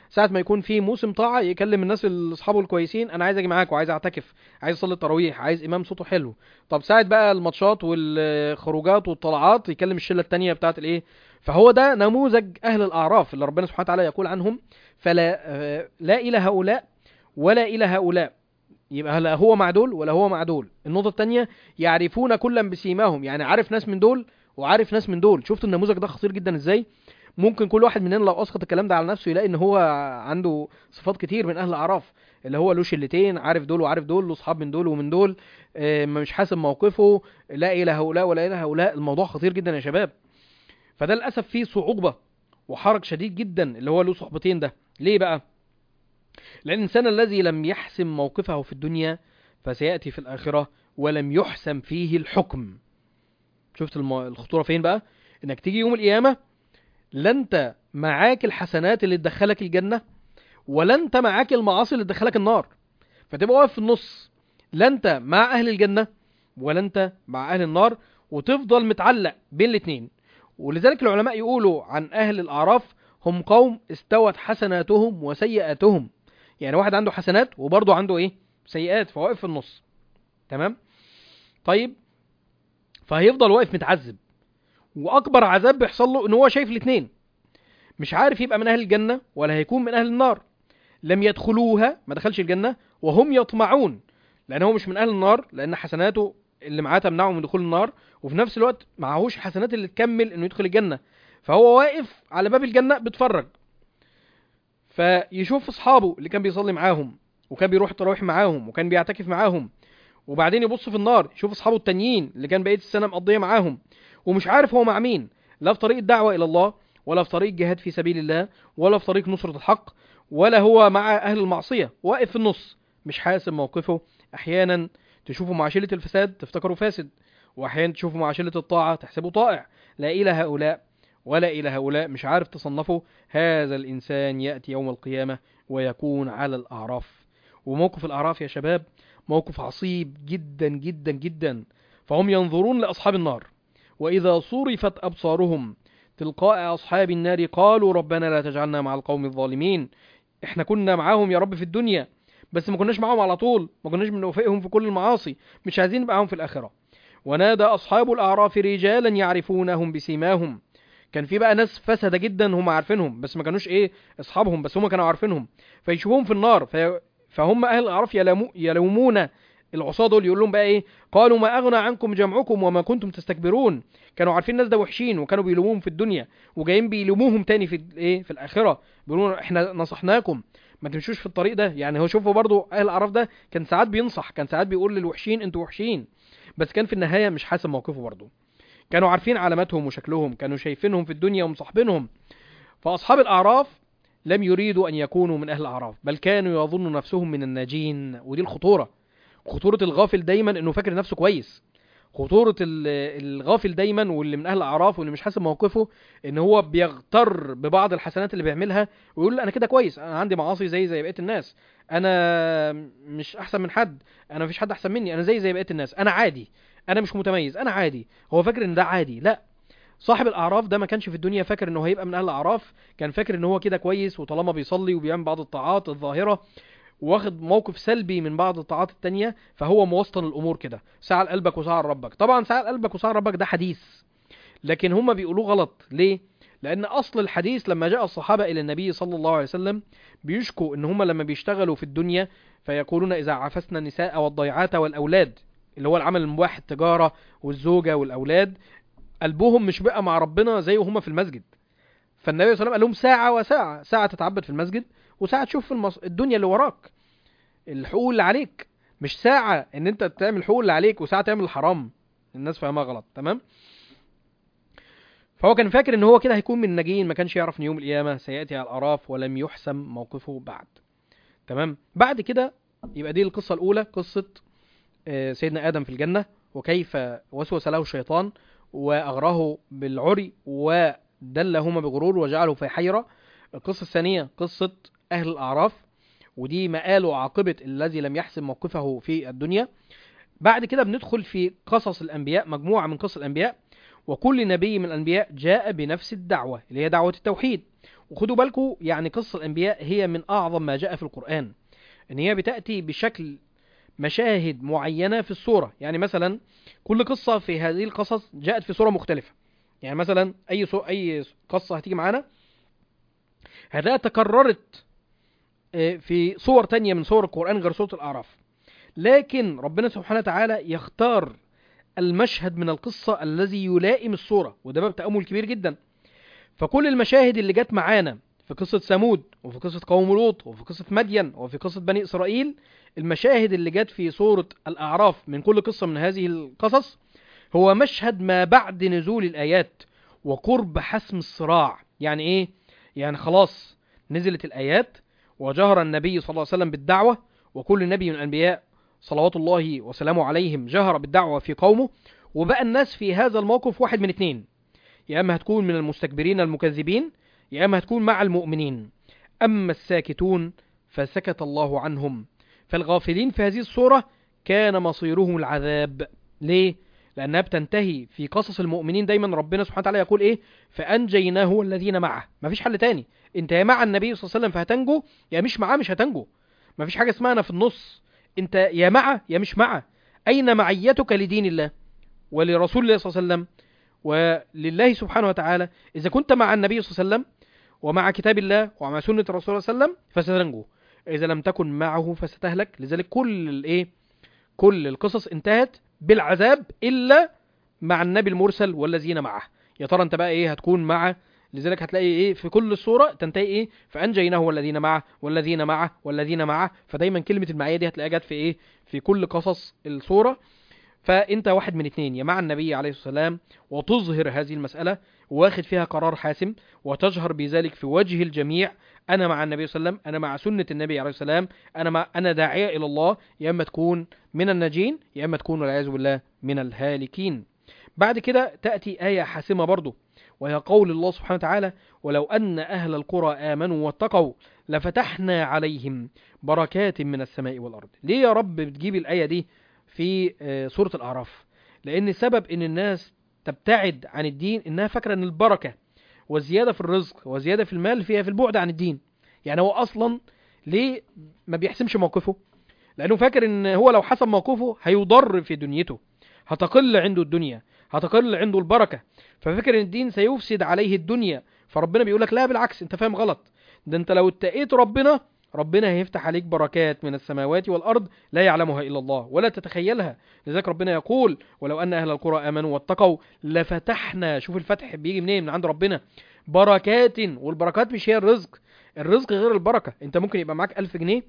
ساعه ما يكون في موسم طاعه يكلم الناس اللي اصحابه الكويسين انا عايز اجي معاكم عايز اعتكف عايز اصلي التراويح عايز امام صوته حلو طب ساعه بقى الماتشات والخروجات والطلعات يكلم الشله التانية بتاعت الايه فهو ده نموذج اهل الاعراف اللي ربنا سبحانه وتعالى يقول عنهم فلا آه، لا الى هؤلاء ولا الى هؤلاء يبقى لا هو مع دول ولا هو مع دول النقطه الثانيه يعرفون كلا بسيماهم يعني عارف ناس من دول وعارف ناس من دول شفت النموذج ده خطير جدا ازاي ممكن كل واحد مننا لو اسقط الكلام ده على نفسه يلاقي ان هو عنده صفات كتير من اهل الاعراف اللي هو له شلتين عارف دول وعارف دول له اصحاب من دول ومن دول آه، مش حاسب موقفه لا الى هؤلاء ولا الى هؤلاء الموضوع خطير جدا يا شباب فده للاسف فيه صعوبه وحرج شديد جدا اللي هو له صحبتين ده ليه بقى لان الانسان الذي لم يحسم موقفه في الدنيا فسياتي في الاخره ولم يحسم فيه الحكم شفت الم- الخطوره فين بقى انك تيجي يوم القيامه لا انت معاك الحسنات اللي تدخلك الجنه ولا انت معاك المعاصي اللي تدخلك النار فتبقى واقف في النص لا انت مع اهل الجنه ولا انت مع اهل النار وتفضل متعلق بين الاتنين ولذلك العلماء يقولوا عن اهل الاعراف هم قوم استوت حسناتهم وسيئاتهم يعني واحد عنده حسنات وبرضه عنده ايه سيئات فواقف في النص تمام طيب فهيفضل واقف متعذب واكبر عذاب بيحصل له ان هو شايف الاثنين مش عارف يبقى من اهل الجنه ولا هيكون من اهل النار لم يدخلوها ما دخلش الجنه وهم يطمعون لان هو مش من اهل النار لان حسناته اللي معاه تمنعه من دخول النار وفي نفس الوقت معهوش حسنات اللي تكمل انه يدخل الجنه فهو واقف على باب الجنه بيتفرج فيشوف اصحابه اللي كان بيصلي معاهم وكان بيروح التراويح معاهم وكان بيعتكف معاهم وبعدين يبص في النار يشوف اصحابه التانيين اللي كان بقيه السنه مقضيه معاهم ومش عارف هو مع مين لا في طريق الدعوه الى الله ولا في طريق الجهاد في سبيل الله ولا في طريق نصره الحق ولا هو مع اهل المعصيه واقف في النص مش حاسب موقفه احيانا تشوفه مع شله الفساد تفتكره فاسد واحيانا تشوفه مع شله الطاعه تحسبه طائع لا الى هؤلاء ولا الى هؤلاء مش عارف تصنفه هذا الانسان ياتي يوم القيامه ويكون على الاعراف وموقف الاعراف يا شباب موقف عصيب جدا جدا جدا فهم ينظرون لاصحاب النار واذا صرفت ابصارهم تلقاء اصحاب النار قالوا ربنا لا تجعلنا مع القوم الظالمين احنا كنا معاهم يا رب في الدنيا بس ما كناش معاهم على طول ما كناش بنوافقهم في كل المعاصي مش عايزين نبقى معاهم في الاخره ونادى اصحاب الاعراف رجالا يعرفونهم بسيماهم كان في بقى ناس فسده جدا هم عارفينهم بس ما كانوش ايه اصحابهم بس هم كانوا عارفينهم فيشوفوهم في النار في فهم اهل الاعراف يلومو يلومون العصاة دول يقول لهم بقى ايه قالوا ما اغنى عنكم جمعكم وما كنتم تستكبرون كانوا عارفين الناس ده وحشين وكانوا بيلوموهم في الدنيا وجايين بيلوموهم تاني في ايه في الاخره بيقولوا احنا نصحناكم ما تمشوش في الطريق ده يعني هو شوفوا برضو اهل الاعراف ده كان ساعات بينصح كان ساعات بيقول للوحشين انتوا وحشين بس كان في النهايه مش حاسب موقفه برضو كانوا عارفين علاماتهم وشكلهم كانوا شايفينهم في الدنيا ومصاحبينهم فاصحاب الاعراف لم يريدوا ان يكونوا من اهل الاعراف بل كانوا يظنوا نفسهم من الناجين ودي الخطوره خطوره الغافل دايما انه فاكر نفسه كويس خطوره ال- الغافل دايما واللي من اهل الاعراف واللي مش حاسب موقفه ان هو بيغتر ببعض الحسنات اللي بيعملها ويقول لا انا كده كويس انا عندي معاصي زي زي بقيه الناس انا مش احسن من حد انا مفيش حد احسن مني انا زي زي بقيه الناس انا عادي انا مش متميز انا عادي هو فاكر ان ده عادي لا صاحب الاعراف ده ما كانش في الدنيا فاكر انه هيبقى من اهل الاعراف كان فاكر ان هو كده كويس وطالما بيصلي وبيعمل بعض الطاعات الظاهره واخد موقف سلبي من بعض الطاعات التانية فهو موسطن الامور كده ساعة لقلبك وساعة لربك طبعا ساعة لقلبك وساعة لربك ده حديث لكن هما بيقولوه غلط ليه لان اصل الحديث لما جاء الصحابه الى النبي صلى الله عليه وسلم بيشكوا ان هما لما بيشتغلوا في الدنيا فيقولون اذا عفسنا النساء والضيعات والاولاد اللي هو العمل المباح التجاره والزوجه والاولاد قلبهم مش بقى مع ربنا زي وهما في المسجد فالنبي صلى الله عليه وسلم قال لهم ساعه وساعه ساعه تتعبد في المسجد وساعه تشوف في المص... الدنيا اللي وراك الحقوق اللي عليك مش ساعه ان انت تعمل الحقوق اللي عليك وساعه تعمل الحرام الناس فاهمها غلط تمام فهو كان فاكر ان هو كده هيكون من الناجين ما كانش يعرف ان يوم القيامه سياتي على الاراف ولم يحسم موقفه بعد تمام بعد كده يبقى دي القصه الاولى قصه آه، سيدنا ادم في الجنه وكيف وسوس له الشيطان واغراه بالعري ودلهما بغرور وجعله في حيره القصه الثانيه قصه اهل الاعراف ودي مآل وعاقبه الذي لم يحسم موقفه في الدنيا بعد كده بندخل في قصص الانبياء مجموعه من قصص الانبياء وكل نبي من الانبياء جاء بنفس الدعوه اللي هي دعوه التوحيد وخدوا بالكم يعني قصة الأنبياء هي من أعظم ما جاء في القرآن إن هي بتأتي بشكل مشاهد معينة في الصورة يعني مثلا كل قصة في هذه القصص جاءت في صورة مختلفة يعني مثلا أي صو... أي قصة هتيجي معانا هتلاقيها تكررت آه، في صور تانية من صور القرآن غير سورة الأعراف لكن ربنا سبحانه وتعالى يختار المشهد من القصة الذي يلائم الصورة وده باب تأمل كبير جدا فكل المشاهد اللي جت معانا في قصة ثمود وفي قصة قوم لوط وفي قصة مدين وفي قصة بني إسرائيل المشاهد اللي جت في سورة الأعراف من كل قصة من هذه القصص هو مشهد ما بعد نزول الآيات وقرب حسم الصراع يعني إيه؟ يعني خلاص نزلت الآيات وجهر النبي صلى الله عليه وسلم بالدعوة وكل نبي من الأنبياء صلوات الله وسلامه عليهم جهر بالدعوة في قومه وبقى الناس في هذا الموقف واحد من اتنين يا اما هتكون من المستكبرين المكذبين يا اما هتكون مع المؤمنين اما الساكتون فسكت الله عنهم فالغافلين في هذه الصورة كان مصيرهم العذاب ليه لانها بتنتهي في قصص المؤمنين دايما ربنا سبحانه وتعالى يقول ايه فانجيناه والذين معه مفيش حل تاني انت يا مع النبي صلى الله عليه وسلم فهتنجو يا مش معاه مش هتنجو مفيش حاجه اسمها انا في النص انت يا مع يا مش مع اين معيتك لدين الله ولرسول الله صلى الله عليه وسلم ولله سبحانه وتعالى اذا كنت مع النبي صلى الله عليه وسلم ومع كتاب الله ومع سنه الرسول صلى الله عليه وسلم فستنجو اذا لم تكن معه فستهلك لذلك كل الايه كل القصص انتهت بالعذاب الا مع النبي المرسل والذين معه يا ترى انت بقى ايه هتكون مع لذلك هتلاقي ايه في كل الصوره تنتهي ايه فانجيناه والذين معه والذين معه والذين معه فدايما كلمه المعيه دي هتلاقيها جت في ايه في كل قصص الصوره فانت واحد من اتنين يا مع النبي عليه الصلاه والسلام وتظهر هذه المساله واخد فيها قرار حاسم وتجهر بذلك في وجه الجميع انا مع النبي صلى الله عليه وسلم انا مع سنه النبي عليه السلام انا مع انا داعيه الى الله يا اما تكون من الناجين يا اما تكون والعياذ بالله من الهالكين بعد كده تاتي ايه حاسمه برضو وهي قول الله سبحانه وتعالى ولو ان اهل القرى امنوا واتقوا لفتحنا عليهم بركات من السماء والارض ليه يا رب بتجيب الايه دي في آه، سوره الاعراف لان سبب ان الناس تبتعد عن الدين انها فاكره ان البركه والزياده في الرزق وزياده في المال فيها في البعد عن الدين يعني هو اصلا ليه ما بيحسمش موقفه لانه فاكر ان هو لو حسم موقفه هيضر في دنيته هتقل عنده الدنيا هتقل عنده البركه ففاكر ان الدين سيفسد عليه الدنيا فربنا بيقول لك لا بالعكس انت فاهم غلط ده انت لو اتقيت ربنا ربنا هيفتح عليك بركات من السماوات والارض لا يعلمها الا الله ولا تتخيلها لذلك ربنا يقول ولو ان اهل القرى امنوا واتقوا لفتحنا شوف الفتح بيجي منين من عند ربنا بركات والبركات مش هي الرزق الرزق غير البركه انت ممكن يبقى معاك 1000 جنيه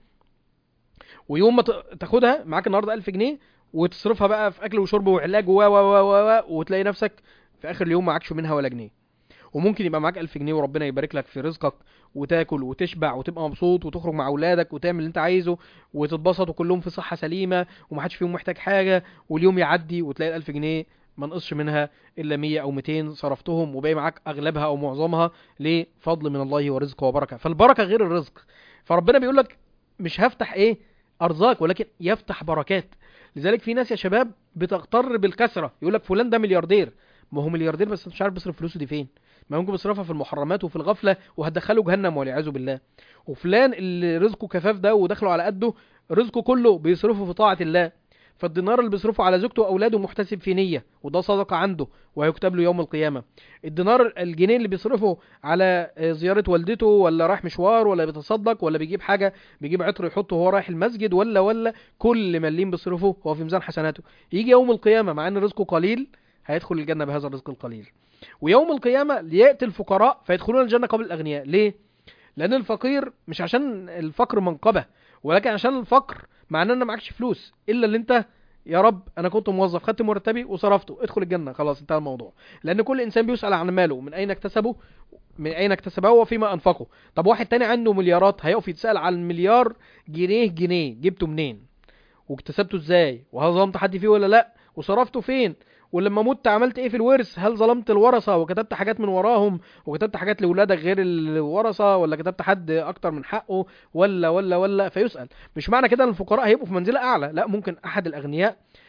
ويوم ما ت- تاخدها معاك النهارده 1000 جنيه وتصرفها بقى في اكل وشرب وعلاج و و و و و وتلاقي نفسك في اخر اليوم معكش منها ولا جنيه وممكن يبقى معاك 1000 جنيه وربنا يبارك لك في رزقك وتاكل وتشبع وتبقى مبسوط وتخرج مع اولادك وتعمل اللي انت عايزه وتتبسط وكلهم في صحه سليمه ومحدش فيهم محتاج حاجه واليوم يعدي وتلاقي ال 1000 جنيه ما نقصش منها الا 100 او 200 صرفتهم وباقي معاك اغلبها او معظمها لفضل من الله ورزق وبركه فالبركه غير الرزق فربنا بيقول لك مش هفتح ايه ارزاق ولكن يفتح بركات لذلك في ناس يا شباب بتغتر بالكثره يقول لك فلان ده ملياردير ما هو ملياردير بس مش عارف بيصرف فلوسه دي فين ما ممكن بيصرفها في المحرمات وفي الغفله وهتدخله جهنم والعياذ بالله وفلان اللي رزقه كفاف ده ودخله على قده رزقه كله بيصرفه في طاعه الله فالدينار اللي بيصرفه على زوجته واولاده محتسب في نيه وده صدقه عنده وهيكتب له يوم القيامه الدينار الجنيه اللي بيصرفه على آه، زياره والدته ولا رايح مشوار ولا بيتصدق ولا بيجيب حاجه بيجيب عطر يحطه وهو رايح المسجد ولا ولا كل مليم بيصرفه هو في ميزان حسناته يجي يوم القيامه مع ان رزقه قليل هيدخل الجنه بهذا الرزق القليل ويوم القيامه لياتي الفقراء فيدخلون الجنه قبل الاغنياء ليه لان الفقير مش عشان الفقر منقبه ولكن عشان الفقر معناه ان معكش فلوس الا اللي انت يا رب انا كنت موظف خدت مرتبي وصرفته ادخل الجنه خلاص انتهى الموضوع لان كل انسان بيسال عن ماله من اين اكتسبه من اين اكتسبه وفيما انفقه طب واحد تاني عنده مليارات هيقف يتسال عن المليار جنيه جنيه جبته منين واكتسبته ازاي وهل ظلمت حد فيه ولا لا وصرفته فين ولما مت عملت ايه في الورث هل ظلمت الورثه وكتبت حاجات من وراهم وكتبت حاجات لاولادك غير الورثه ولا كتبت حد اكتر من حقه ولا ولا ولا فيسال مش معنى كده ان الفقراء هيبقوا في منزله اعلى لا ممكن احد الاغنياء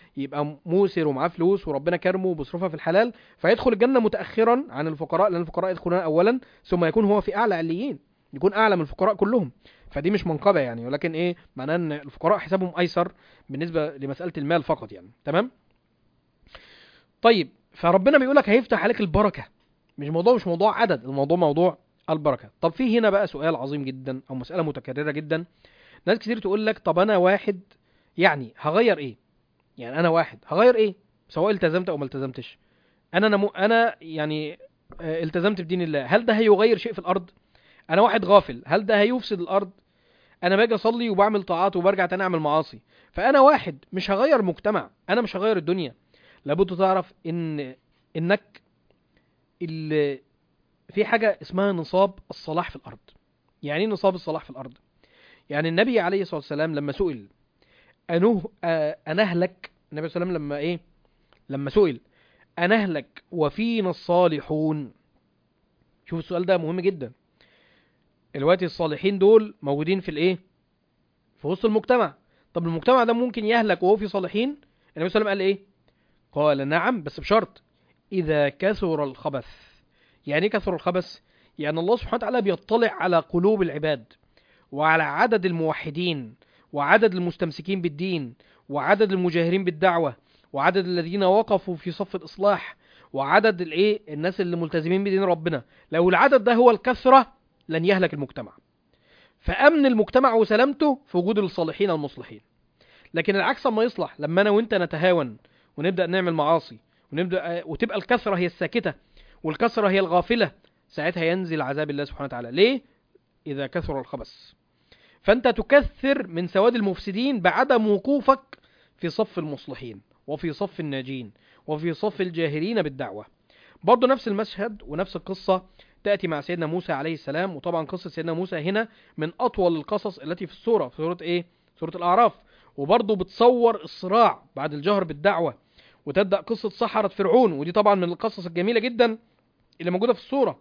يبقى موسر ومعاه فلوس وربنا كرمه وبيصرفها في الحلال فيدخل الجنه متاخرا عن الفقراء لان الفقراء يدخلون اولا ثم يكون هو في اعلى عليين يكون اعلى من الفقراء كلهم فدي مش منقبه يعني ولكن ايه معناه ان الفقراء حسابهم ايسر بالنسبه لمساله المال فقط يعني تمام طيب فربنا بيقول لك هيفتح عليك البركه مش موضوع مش موضوع عدد الموضوع موضوع البركه طب في هنا بقى سؤال عظيم جدا او مساله متكرره جدا ناس كتير تقول لك طب انا واحد يعني هغير ايه يعني انا واحد هغير ايه سواء التزمت او ما التزمتش انا نمو انا يعني آه، التزمت بدين الله هل ده هيغير شيء في الارض انا واحد غافل هل ده هيفسد الارض انا باجي اصلي وبعمل طاعات وبرجع تاني اعمل معاصي فانا واحد مش هغير مجتمع انا مش هغير الدنيا لابد تعرف ان انك ال... في حاجه اسمها نصاب الصلاح في الارض يعني ايه نصاب الصلاح في الارض يعني النبي عليه الصلاه والسلام لما سئل أنه آه، أنهلك النبي صلى الله عليه وسلم لما إيه لما سئل أنهلك وفينا الصالحون شوف السؤال ده مهم جدا دلوقتي الصالحين دول موجودين في الإيه في وسط المجتمع طب المجتمع ده ممكن يهلك وهو في صالحين النبي صلى الله عليه وسلم قال إيه قال نعم بس بشرط إذا كثر الخبث يعني إيه كثر الخبث يعني الله سبحانه وتعالى بيطلع على قلوب العباد وعلى عدد الموحدين وعدد المستمسكين بالدين وعدد المجاهرين بالدعوة وعدد الذين وقفوا في صف الإصلاح وعدد الايه الناس اللي ملتزمين بدين ربنا لو العدد ده هو الكثرة لن يهلك المجتمع فأمن المجتمع وسلامته في وجود الصالحين المصلحين لكن العكس ما يصلح لما أنا وأنت نتهاون ونبدأ نعمل معاصي ونبدأ وتبقى الكثرة هي الساكتة والكثرة هي الغافلة ساعتها ينزل عذاب الله سبحانه وتعالى ليه؟ إذا كثر الخبث فأنت تكثر من سواد المفسدين بعدم وقوفك في صف المصلحين وفي صف الناجين وفي صف الجاهرين بالدعوة برضه نفس المشهد ونفس القصة تأتي مع سيدنا موسى عليه السلام وطبعا قصة سيدنا موسى هنا من أطول القصص التي في السورة في سورة إيه؟ سورة الأعراف وبرضه بتصور الصراع بعد الجهر بالدعوة وتبدأ قصة سحرة فرعون ودي طبعا من القصص الجميلة جدا اللي موجودة في السورة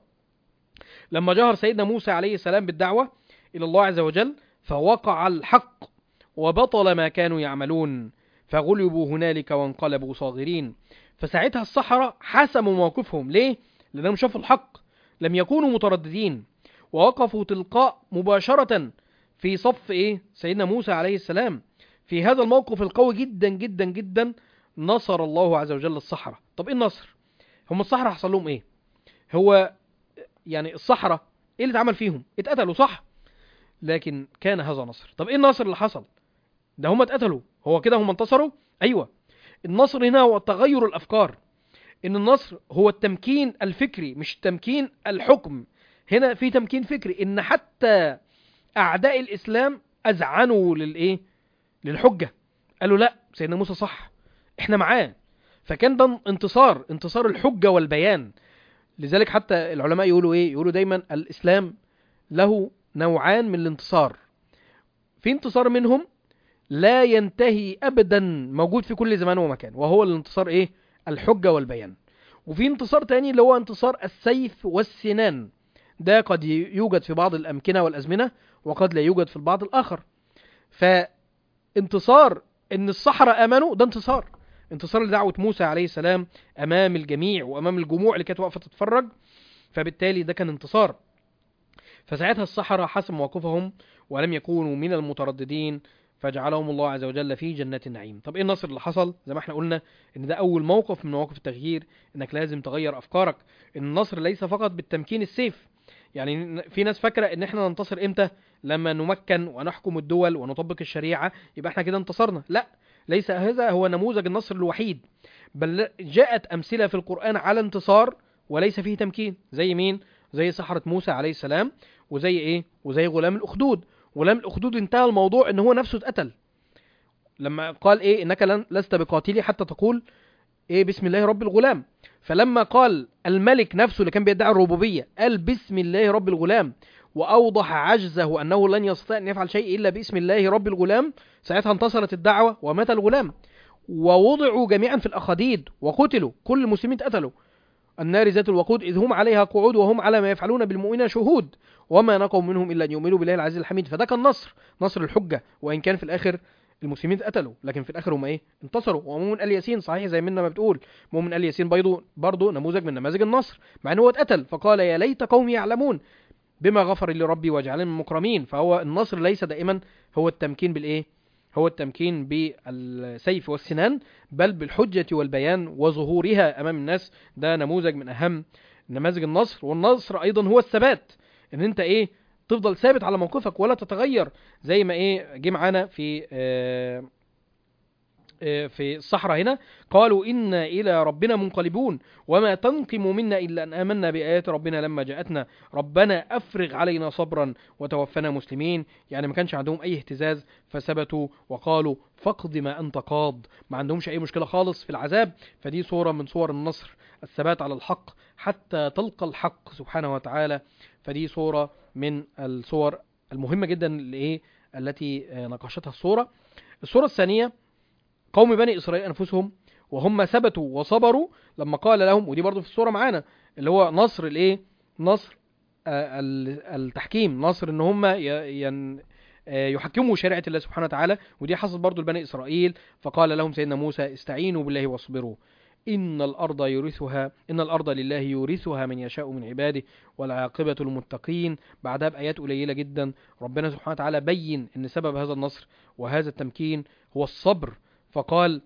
لما جهر سيدنا موسى عليه السلام بالدعوة إلى الله عز وجل فوقع الحق وبطل ما كانوا يعملون فغلبوا هنالك وانقلبوا صاغرين فساعتها السحرة حسموا موقفهم ليه؟ لأنهم شافوا الحق لم يكونوا مترددين ووقفوا تلقاء مباشرة في صف إيه؟ سيدنا موسى عليه السلام في هذا الموقف القوي جدا جدا جدا نصر الله عز وجل السحرة طب إيه النصر؟ هم السحرة حصل لهم إيه؟ هو يعني السحرة إيه اللي اتعمل فيهم؟ اتقتلوا صح؟ لكن كان هذا نصر طب ايه النصر اللي حصل ده هم اتقتلوا هو كده هم انتصروا ايوه النصر هنا هو تغير الافكار ان النصر هو التمكين الفكري مش تمكين الحكم هنا في تمكين فكري ان حتى اعداء الاسلام اذعنوا للايه للحجه قالوا لا سيدنا موسى صح احنا معاه فكان ده انتصار انتصار الحجه والبيان لذلك حتى العلماء يقولوا ايه يقولوا دايما الاسلام له نوعان من الانتصار في انتصار منهم لا ينتهي ابدا موجود في كل زمان ومكان وهو الانتصار ايه الحجة والبيان وفي انتصار تاني اللي هو انتصار السيف والسنان ده قد يوجد في بعض الامكنة والازمنة وقد لا يوجد في البعض الاخر فانتصار ان الصحراء امنوا ده انتصار انتصار لدعوة موسى عليه السلام امام الجميع وامام الجموع اللي كانت واقفة تتفرج فبالتالي ده كان انتصار فساعتها السحرة حسم موقفهم ولم يكونوا من المترددين فجعلهم الله عز وجل في جنات النعيم طب ايه النصر اللي حصل زي ما احنا قلنا ان ده اول موقف من مواقف التغيير انك لازم تغير افكارك ان النصر ليس فقط بالتمكين السيف يعني في ناس فاكره ان احنا ننتصر امتى لما نمكن ونحكم الدول ونطبق الشريعه يبقى احنا كده انتصرنا لا ليس هذا هو نموذج النصر الوحيد بل جاءت امثله في القران على انتصار وليس فيه تمكين زي مين زي سحرة موسى عليه السلام وزي ايه وزي غلام الاخدود غلام الاخدود انتهى الموضوع ان هو نفسه اتقتل لما قال ايه انك لن لست بقاتلي حتى تقول ايه بسم الله رب الغلام فلما قال الملك نفسه اللي كان بيدعي الربوبيه قال بسم الله رب الغلام واوضح عجزه انه لن يستطيع ان يفعل شيء الا باسم الله رب الغلام ساعتها انتصرت الدعوه ومات الغلام ووضعوا جميعا في الاخاديد وقتلوا كل المسلمين اتقتلوا النار ذات الوقود إذ هم عليها قعود وهم على ما يفعلون بالمؤمنين شهود وما نقوا منهم إلا أن يؤمنوا بالله العزيز الحميد فده كان نصر نصر الحجة وإن كان في الآخر المسلمين اتقتلوا لكن في الاخر هم ايه انتصروا ومؤمن ال ياسين صحيح زي ما ما بتقول مؤمن ال ياسين برضه برضه نموذج من نماذج النصر مع ان هو اتقتل فقال يا ليت قومي يعلمون بما غفر لي ربي وجعلني من المكرمين فهو النصر ليس دائما هو التمكين بالايه هو التمكين بالسيف والسنان بل بالحجة والبيان وظهورها أمام الناس ده نموذج من أهم نماذج النصر والنصر أيضا هو الثبات إن أنت إيه تفضل ثابت على موقفك ولا تتغير زي ما إيه جه معانا في آه آه في الصحراء هنا قالوا إنا إلى ربنا منقلبون وما تنقم منا إلا أن آمنا بآيات ربنا لما جاءتنا ربنا أفرغ علينا صبرا وتوفنا مسلمين يعني ما كانش عندهم أي اهتزاز فثبتوا وقالوا فاقض ما أنت قاض ما عندهمش أي مشكلة خالص في العذاب فدي صورة من صور النصر الثبات على الحق حتى تلقى الحق سبحانه وتعالى فدي صورة من الصور المهمة جدا اللي التي ناقشتها الصورة الصورة الثانية قوم بني إسرائيل أنفسهم وهم ثبتوا وصبروا لما قال لهم ودي برضو في الصورة معانا اللي هو نصر الايه نصر آه التحكيم نصر ان هم ين يحكموا شريعة الله سبحانه وتعالى ودي حصلت برضو لبني إسرائيل فقال لهم سيدنا موسى استعينوا بالله واصبروا إن الأرض يورثها إن الأرض لله يورثها من يشاء من عباده والعاقبة للمتقين بعدها بآيات قليلة جدا ربنا سبحانه وتعالى بين أن سبب هذا النصر وهذا التمكين هو الصبر فقال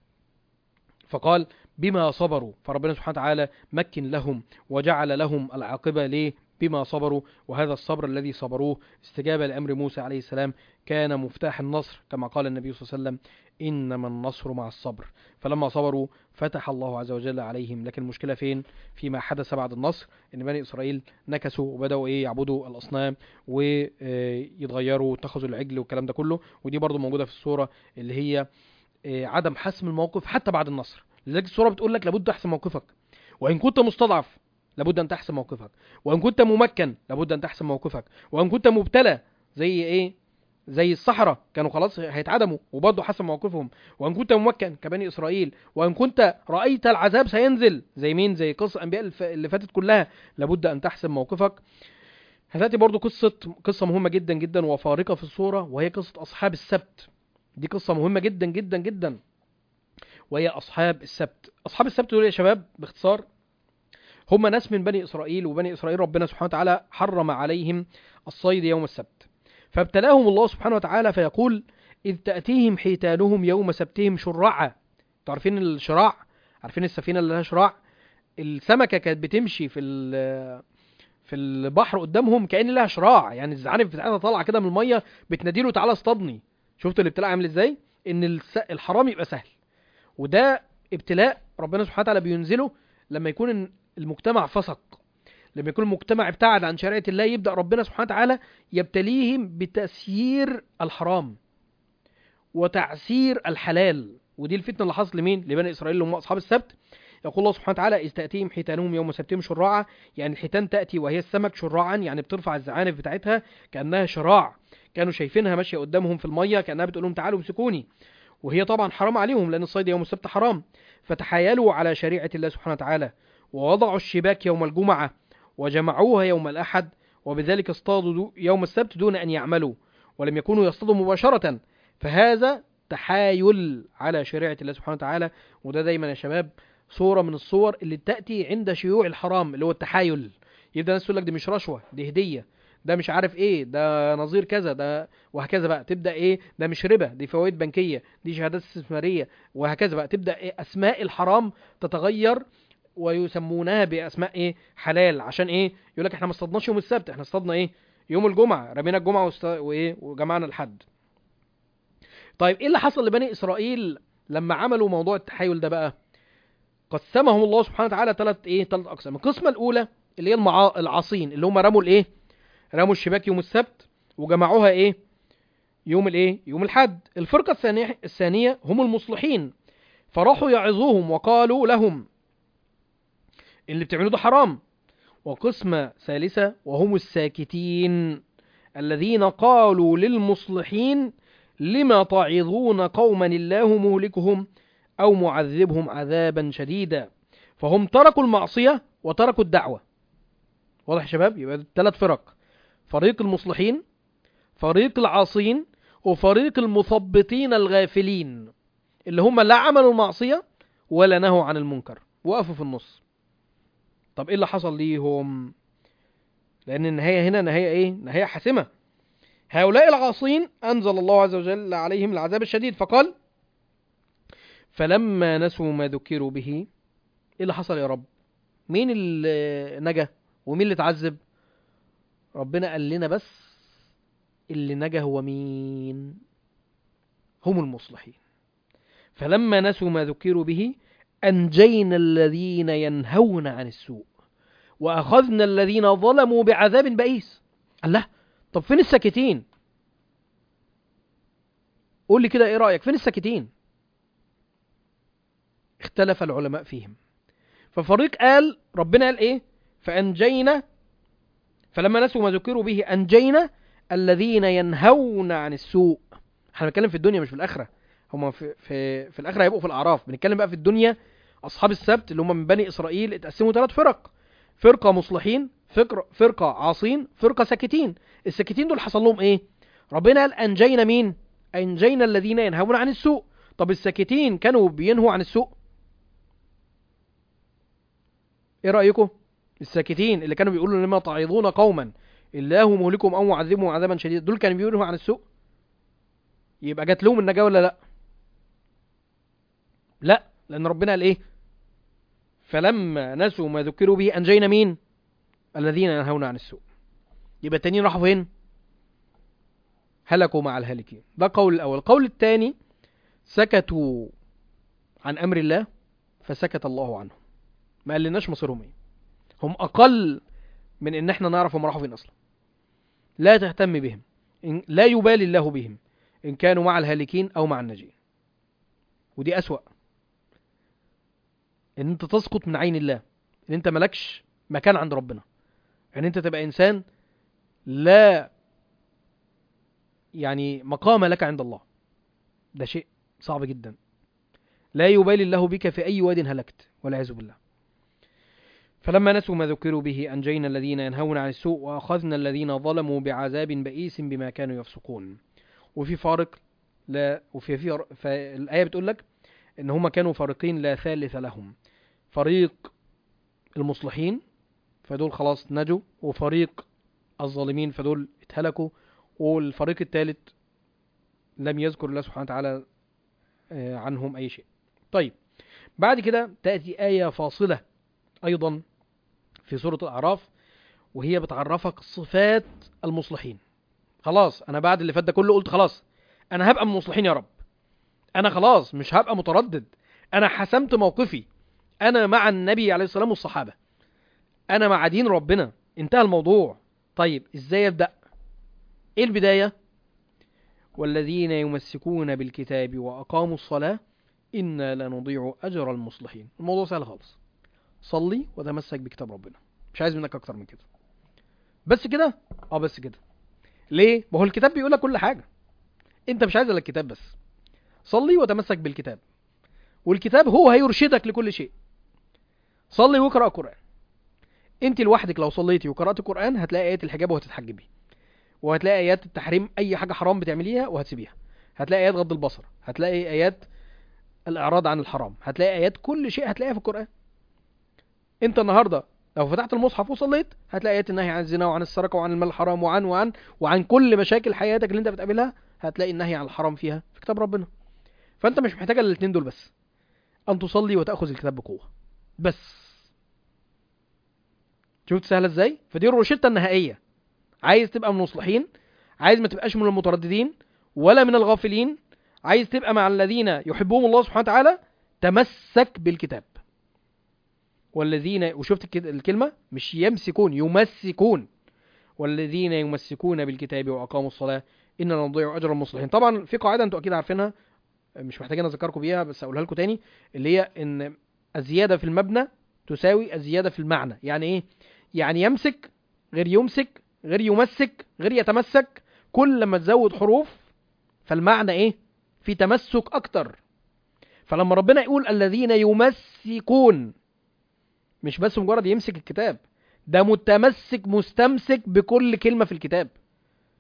فقال بما صبروا فربنا سبحانه وتعالى مكن لهم وجعل لهم العاقبة ليه بما صبروا وهذا الصبر الذي صبروه استجابة لأمر موسى عليه السلام كان مفتاح النصر كما قال النبي صلى الله عليه وسلم إنما النصر مع الصبر فلما صبروا فتح الله عز وجل عليهم لكن المشكلة فين فيما حدث بعد النصر إن بني إسرائيل نكسوا وبدأوا إيه يعبدوا الأصنام ويتغيروا واتخذوا العجل والكلام ده كله ودي برضو موجودة في الصورة اللي هي عدم حسم الموقف حتى بعد النصر لذلك الصورة بتقول لك لابد تحسم موقفك وإن كنت مستضعف لابد أن تحسم موقفك وإن كنت ممكن لابد أن تحسم موقفك وإن كنت مبتلى زي إيه زي الصحراء كانوا خلاص هيتعدموا وبرضه حسم موقفهم وان كنت ممكن كبني اسرائيل وان كنت رايت العذاب سينزل زي مين زي قصه الانبياء اللي فاتت كلها لابد ان تحسم موقفك هتاتي برضه قصه قصه مهمه جدا جدا وفارقه في الصوره وهي قصه اصحاب السبت دي قصه مهمه جدا جدا جدا وهي اصحاب السبت اصحاب السبت دول يا شباب باختصار هم ناس من بني اسرائيل وبني اسرائيل ربنا سبحانه وتعالى حرم عليهم الصيد يوم السبت فابتلاهم الله سبحانه وتعالى فيقول إذ تأتيهم حيتانهم يوم سبتهم شرعا تعرفين الشراع عارفين السفينة اللي لها شراع السمكة كانت بتمشي في في البحر قدامهم كأن لها شراع يعني الزعانف بتاعتها طالعة كده من المية بتناديله تعالى اصطادني شفت الابتلاء عامل ازاي ان الحرام يبقى سهل وده ابتلاء ربنا سبحانه وتعالى بينزله لما يكون المجتمع فسق لما يكون المجتمع ابتعد عن شريعة الله يبدأ ربنا سبحانه وتعالى يبتليهم بتسيير الحرام وتعسير الحلال ودي الفتنة اللي حصلت لمين؟ لبني إسرائيل اللي هم أصحاب السبت يقول الله سبحانه وتعالى إذ تأتيهم حيتانهم يوم سبتهم شراعا يعني الحيتان تأتي وهي السمك شراعا يعني بترفع الزعانف بتاعتها كأنها شراع كانوا شايفينها ماشية قدامهم في المية كأنها بتقول لهم تعالوا امسكوني وهي طبعا حرام عليهم لأن الصيد يوم السبت حرام فتحايلوا على شريعة الله سبحانه وتعالى ووضعوا الشباك يوم الجمعة وجمعوها يوم الأحد وبذلك اصطادوا يوم السبت دون أن يعملوا ولم يكونوا يصطادوا مباشرة فهذا تحايل على شريعة الله سبحانه وتعالى وده دايما يا شباب صورة من الصور اللي تأتي عند شيوع الحرام اللي هو التحايل يبدأ الناس تقول لك دي مش رشوة دي هدية ده مش عارف ايه ده نظير كذا ده وهكذا بقى تبدا ايه ده مش ربا دي فوائد بنكيه دي شهادات استثماريه وهكذا بقى تبدا إيه اسماء الحرام تتغير ويسمونها باسماء ايه حلال عشان ايه يقول لك احنا ما اصطدناش يوم السبت احنا اصطدنا ايه يوم الجمعه رمينا الجمعه وست... وايه وجمعنا الحد طيب ايه اللي حصل لبني اسرائيل لما عملوا موضوع التحايل ده بقى قسمهم الله سبحانه وتعالى ثلاث ايه ثلاث اقسام القسمه الاولى اللي هي المعا... العاصين اللي هم رموا الايه رموا الشباك يوم السبت وجمعوها ايه يوم الايه يوم الحد الفرقه الثانيه الثانيه هم المصلحين فراحوا يعظوهم وقالوا لهم اللي بتعملوه ده حرام وقسمة ثالثة وهم الساكتين الذين قالوا للمصلحين لما تعظون قوما الله مهلكهم أو معذبهم عذابا شديدا فهم تركوا المعصية وتركوا الدعوة واضح يا شباب يبقى ثلاث فرق فريق المصلحين فريق العاصين وفريق المثبطين الغافلين اللي هم لا عملوا المعصية ولا نهوا عن المنكر وقفوا في النص طب ايه اللي حصل ليهم لان النهاية هنا نهاية ايه نهاية حاسمة هؤلاء العاصين انزل الله عز وجل عليهم العذاب الشديد فقال فلما نسوا ما ذكروا به ايه اللي حصل يا رب مين اللي نجا ومين اللي اتعذب ربنا قال لنا بس اللي نجا هو مين هم المصلحين فلما نسوا ما ذكروا به أنجينا الذين ينهون عن السوء وأخذنا الذين ظلموا بعذاب بئيس الله طب فين الساكتين قول لي كده ايه رأيك فين الساكتين اختلف العلماء فيهم ففريق قال ربنا قال ايه فأنجينا فلما نسوا ما ذكروا به أنجينا الذين ينهون عن السوء احنا بنتكلم في الدنيا مش في الآخرة هما في في في الآخرة هيبقوا في الأعراف بنتكلم بقى في الدنيا أصحاب السبت اللي هم من بني إسرائيل اتقسموا ثلاث فرق فرقة مصلحين فرقة, فرقة عاصين فرقة ساكتين الساكتين دول حصل لهم ايه ربنا قال أنجينا مين أنجينا الذين ينهون عن السوء طب الساكتين كانوا بينهوا عن السوء ايه رأيكم الساكتين اللي كانوا بيقولوا لما تعظون قوما الله مهلكهم او معذبهم عذابا شديدا دول كانوا بيقولوا عن السوء يبقى جات لهم النجاة ولا لا لا لان ربنا قال ايه فلما نسوا ما ذكروا به انجينا مين الذين ينهون عن السوء يبقى التانيين راحوا فين هلكوا مع الهالكين ده قول الاول القول الثاني سكتوا عن امر الله فسكت الله عنهم ما قالناش مصيرهم ايه هم اقل من ان احنا نعرف هم راحوا فين اصلا لا تهتم بهم إن لا يبالي الله بهم ان كانوا مع الهالكين او مع الناجين ودي اسوأ ان انت تسقط من عين الله ان انت ملكش مكان عند ربنا ان انت تبقى انسان لا يعني مقام لك عند الله ده شيء صعب جدا لا يبالي الله بك في اي واد هلكت والعياذ بالله فلما نسوا ما ذكروا به أنجينا الذين ينهون عن السوء وأخذنا الذين ظلموا بعذاب بئيس بما كانوا يفسقون وفي فارق لا وفي في فالآية بتقول لك إن هما كانوا فارقين لا ثالث لهم فريق المصلحين فدول خلاص نجوا وفريق الظالمين فدول اتهلكوا والفريق الثالث لم يذكر الله سبحانه وتعالى عنهم أي شيء طيب بعد كده تأتي آية فاصلة أيضا في سورة الأعراف وهي بتعرفك صفات المصلحين خلاص أنا بعد اللي فات ده كله قلت خلاص أنا هبقى من المصلحين يا رب أنا خلاص مش هبقى متردد أنا حسمت موقفي أنا مع النبي عليه السلام والصحابة أنا مع دين ربنا انتهى الموضوع طيب إزاي أبدأ إيه البداية والذين يمسكون بالكتاب وأقاموا الصلاة إنا لا نضيع أجر المصلحين الموضوع سهل خالص صلي وتمسك بكتاب ربنا مش عايز منك اكتر من كده بس كده اه بس كده ليه ما هو الكتاب بيقول لك كل حاجه انت مش عايز الا الكتاب بس صلي وتمسك بالكتاب والكتاب هو هيرشدك لكل شيء صلي واقرا قران انت لوحدك لو صليتي وقرات القران هتلاقي ايات الحجاب وهتتحجبي وهتلاقي ايات التحريم اي حاجه حرام بتعمليها وهتسيبيها هتلاقي ايات غض البصر هتلاقي ايات الاعراض عن الحرام هتلاقي ايات كل شيء هتلاقيها في القران انت النهارده لو فتحت المصحف وصليت هتلاقي ايات النهي عن الزنا وعن السرقه وعن المال الحرام وعن وعن وعن كل مشاكل حياتك اللي انت بتقابلها هتلاقي النهي عن الحرام فيها في كتاب ربنا فانت مش محتاج الا الاثنين دول بس ان تصلي وتاخذ الكتاب بقوه بس شفت سهله ازاي فدي الروشته النهائيه عايز تبقى من المصلحين عايز ما تبقاش من المترددين ولا من الغافلين عايز تبقى مع الذين يحبهم الله سبحانه وتعالى تمسك بالكتاب والذين وشفت الكلمة مش يمسكون يمسكون والذين يمسكون بالكتاب وأقاموا الصلاة إننا نضيع أجر المصلحين طبعا في قاعدة أنتوا أكيد عارفينها مش محتاجين أذكركم بيها بس أقولها لكم تاني اللي هي إن الزيادة في المبنى تساوي الزيادة في المعنى يعني إيه؟ يعني يمسك غير يمسك غير يمسك غير يتمسك كل لما تزود حروف فالمعنى إيه؟ في تمسك أكتر فلما ربنا يقول الذين يمسكون مش بس مجرد يمسك الكتاب ده متمسك مستمسك بكل كلمة في الكتاب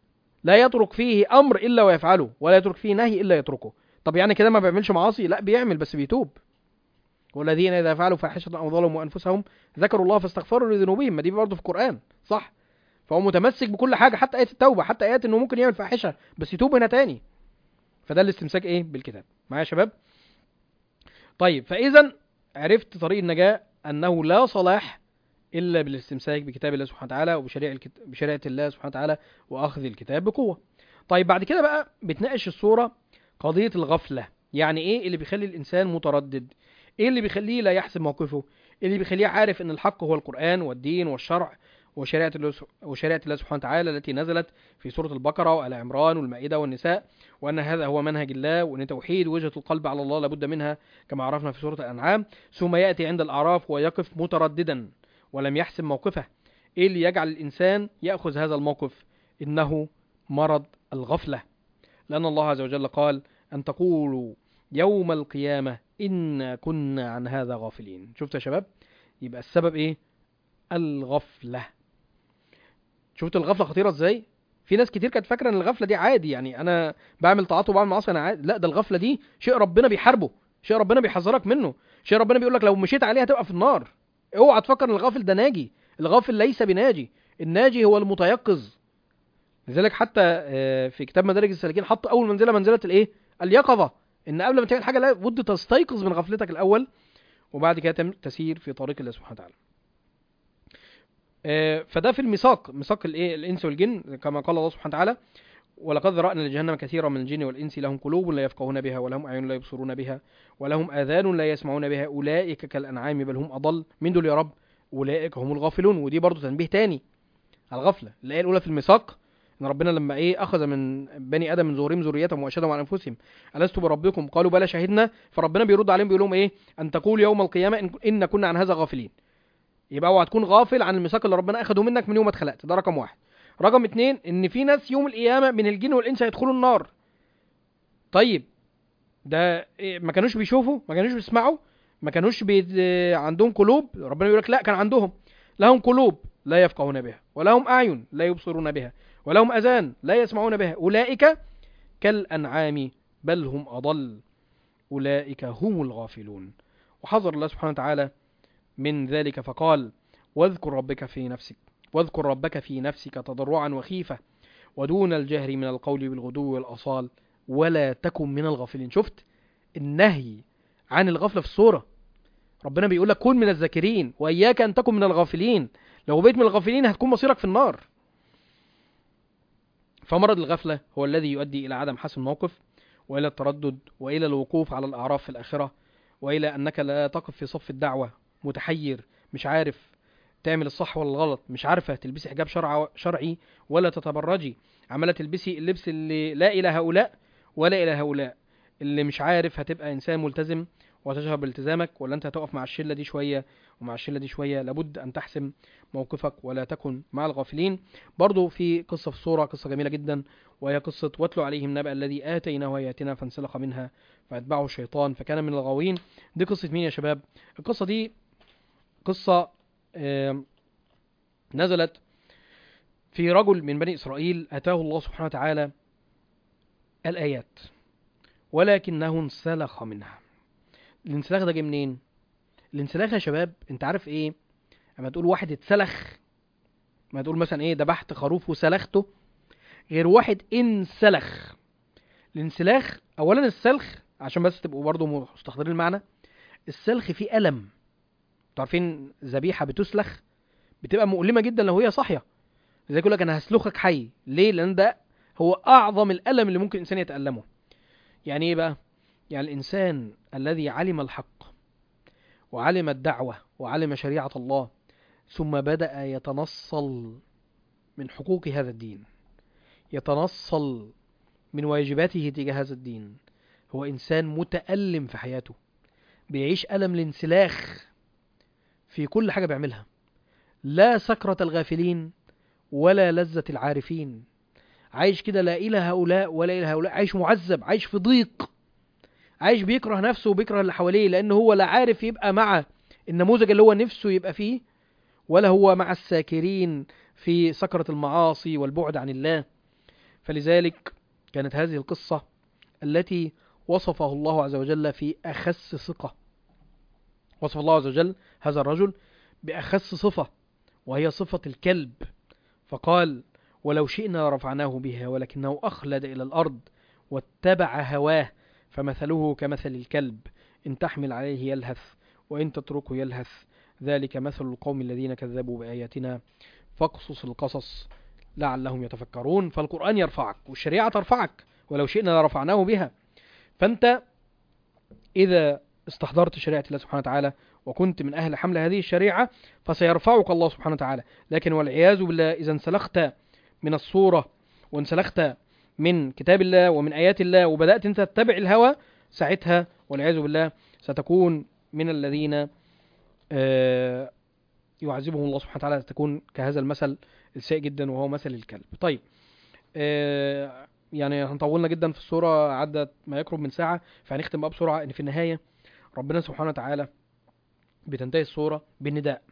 لا يترك فيه امر الا ويفعله ولا يترك فيه نهي الا يتركه طب يعني كده ما بيعملش معاصي لا بيعمل بس بيتوب والذين اذا فعلوا فاحشه او ظلموا انفسهم ذكروا الله فاستغفروا لذنوبهم ما دي برضه في القران صح فهو متمسك بكل حاجه حتى ايات التوبه حتى ايات انه ممكن يعمل فاحشه بس يتوب هنا تاني فده الاستمساك ايه بالكتاب معايا يا شباب طيب فاذا عرفت طريق النجاه انه لا صلاح الا بالاستمساك بكتاب الله سبحانه وتعالى وبشريعه الكت... بشريعه الله سبحانه وتعالى واخذ الكتاب بقوه طيب بعد كده بقى بتناقش الصوره قضيه الغفله يعني ايه اللي بيخلي الانسان متردد ايه اللي بيخليه لا يحسب موقفه ايه اللي بيخليه عارف ان الحق هو القران والدين والشرع وشريعه الله وشريعه الله سبحانه وتعالى التي نزلت في سوره البقره وال عمران والمائده والنساء وان هذا هو منهج الله وان توحيد وجهه القلب على الله لابد منها كما عرفنا في سوره الانعام ثم ياتي عند الاعراف ويقف مترددا ولم يحسب موقفه ايه اللي يجعل الانسان ياخذ هذا الموقف انه مرض الغفله لان الله عز وجل قال ان تقولوا يوم القيامه إنا كنا عن هذا غافلين شفت يا شباب يبقى السبب إيه الغفلة شفت الغفلة خطيرة إزاي في ناس كتير كانت فاكرة إن الغفلة دي عادي يعني أنا بعمل طاعات وبعمل معاصي أنا عادي لا ده الغفلة دي شيء ربنا بيحاربه شيء ربنا بيحذرك منه شيء ربنا بيقول لك لو مشيت عليه هتبقى في النار اوعى تفكر ان الغافل ده ناجي الغافل ليس بناجي الناجي هو المتيقظ لذلك حتى في كتاب مدارج السالكين حط اول منزله منزله الايه اليقظه ان قبل ما تعمل حاجه لا بد تستيقظ من غفلتك الاول وبعد كده تسير في طريق الله سبحانه وتعالى فده في الميثاق ميثاق الايه الانس والجن كما قال الله سبحانه وتعالى ولقد ذرأنا لجهنم كثيرا من الجن والإنس لهم قلوب لا يفقهون بها ولهم أعين لا يبصرون بها ولهم آذان لا يسمعون بها أولئك كالأنعام بل هم أضل من دول يا رب أولئك هم الغافلون ودي برضو تنبيه تاني على الغفلة الآية الأولى في الميثاق ان ربنا لما ايه اخذ من بني ادم من ظهورهم ذريتهم واشهدهم على انفسهم الست بربكم قالوا بلى شهدنا فربنا بيرد عليهم بيقول لهم ايه ان تقول يوم القيامه إن, ان كنا عن هذا غافلين يبقى اوعى تكون غافل عن الميثاق اللي ربنا اخده منك من يوم ما اتخلقت ده رقم واحد رقم اتنين ان في ناس يوم القيامه من الجن والانس هيدخلوا النار طيب ده إيه ما كانوش بيشوفوا ما كانوش بيسمعوا ما كانوش بي... عندهم قلوب ربنا بيقول لك لا كان عندهم لهم قلوب لا يفقهون بها ولهم اعين لا يبصرون بها ولهم أذان لا يسمعون بها أولئك كالأنعام بل هم أضل أولئك هم الغافلون وحذر الله سبحانه وتعالى من ذلك فقال واذكر ربك في نفسك واذكر ربك في نفسك تضرعا وخيفة ودون الجهر من القول بالغدو والأصال ولا تكن من الغافلين شفت النهي عن الغفلة في الصورة ربنا بيقول لك كن من الذاكرين وإياك أن تكن من الغافلين لو بقيت من الغافلين هتكون مصيرك في النار فمرض الغفلة هو الذي يؤدي إلى عدم حسم الموقف وإلى التردد وإلى الوقوف على الأعراف في الآخرة وإلى أنك لا تقف في صف الدعوة متحير مش عارف تعمل الصح ولا الغلط مش عارفة تلبسي حجاب شرع شرعي ولا تتبرجي عمالة تلبسي اللبس اللي لا إلى هؤلاء ولا إلى هؤلاء اللي مش عارف هتبقى إنسان ملتزم وتشهر بالتزامك ولا أنت هتقف مع الشلة دي شوية ومع الشلة دي شوية لابد أن تحسم موقفك ولا تكن مع الغافلين برضو في قصة في الصورة قصة جميلة جدا وهي قصة واتلو عليهم نبأ الذي آتيناه آياتنا فانسلخ منها فأتبعه الشيطان فكان من الغاوين دي قصة مين يا شباب القصة دي قصة نزلت في رجل من بني إسرائيل أتاه الله سبحانه وتعالى الآيات ولكنه انسلخ منها الانسلاخ ده جه منين الانسلاخ يا شباب انت عارف ايه اما تقول واحد اتسلخ ما تقول مثلا ايه ذبحت خروف وسلخته غير واحد انسلخ الانسلاخ اولا السلخ عشان بس تبقوا برضو مستحضرين المعنى السلخ فيه الم عارفين ذبيحه بتسلخ بتبقى مؤلمه جدا لو هي صاحيه زي يقول لك انا هسلخك حي ليه لان ده هو اعظم الالم اللي ممكن الانسان يتالمه يعني ايه بقى يعني الانسان الذي علم الحق وعلم الدعوه وعلم شريعه الله ثم بدا يتنصل من حقوق هذا الدين يتنصل من واجباته تجاه هذا الدين هو انسان متالم في حياته بيعيش الم الانسلاخ في كل حاجه بيعملها لا سكره الغافلين ولا لذه العارفين عايش كده لا إلى هؤلاء ولا إلى هؤلاء عايش معذب عايش في ضيق عايش بيكره نفسه وبيكره اللي حواليه لأنه هو لا عارف يبقى مع النموذج اللي هو نفسه يبقى فيه ولا هو مع الساكرين في سكرة المعاصي والبعد عن الله فلذلك كانت هذه القصة التي وصفه الله عز وجل في أخس ثقة وصف الله عز وجل هذا الرجل بأخس صفة وهي صفة الكلب فقال ولو شئنا رفعناه بها ولكنه أخلد إلى الأرض واتبع هواه فمثله كمثل الكلب إن تحمل عليه يلهث وإن تتركه يلهث ذلك مثل القوم الذين كذبوا بآياتنا فاقصص القصص لعلهم يتفكرون فالقرآن يرفعك والشريعة ترفعك ولو شئنا لرفعناه بها فأنت إذا استحضرت شريعة الله سبحانه وتعالى وكنت من أهل حمل هذه الشريعة فسيرفعك الله سبحانه وتعالى لكن والعياذ بالله إذا انسلخت من الصورة وانسلخت من كتاب الله ومن آيات الله وبدأت أنت تتبع الهوى ساعتها والعياذ بالله ستكون من الذين آه، يعذبهم الله سبحانه وتعالى تكون كهذا المثل السيء جدا وهو مثل الكلب طيب آه، يعني هنطولنا جدا في الصورة عدت ما يقرب من ساعة فهنختم بقى بسرعة ان في النهاية ربنا سبحانه وتعالى بتنتهي الصورة بالنداء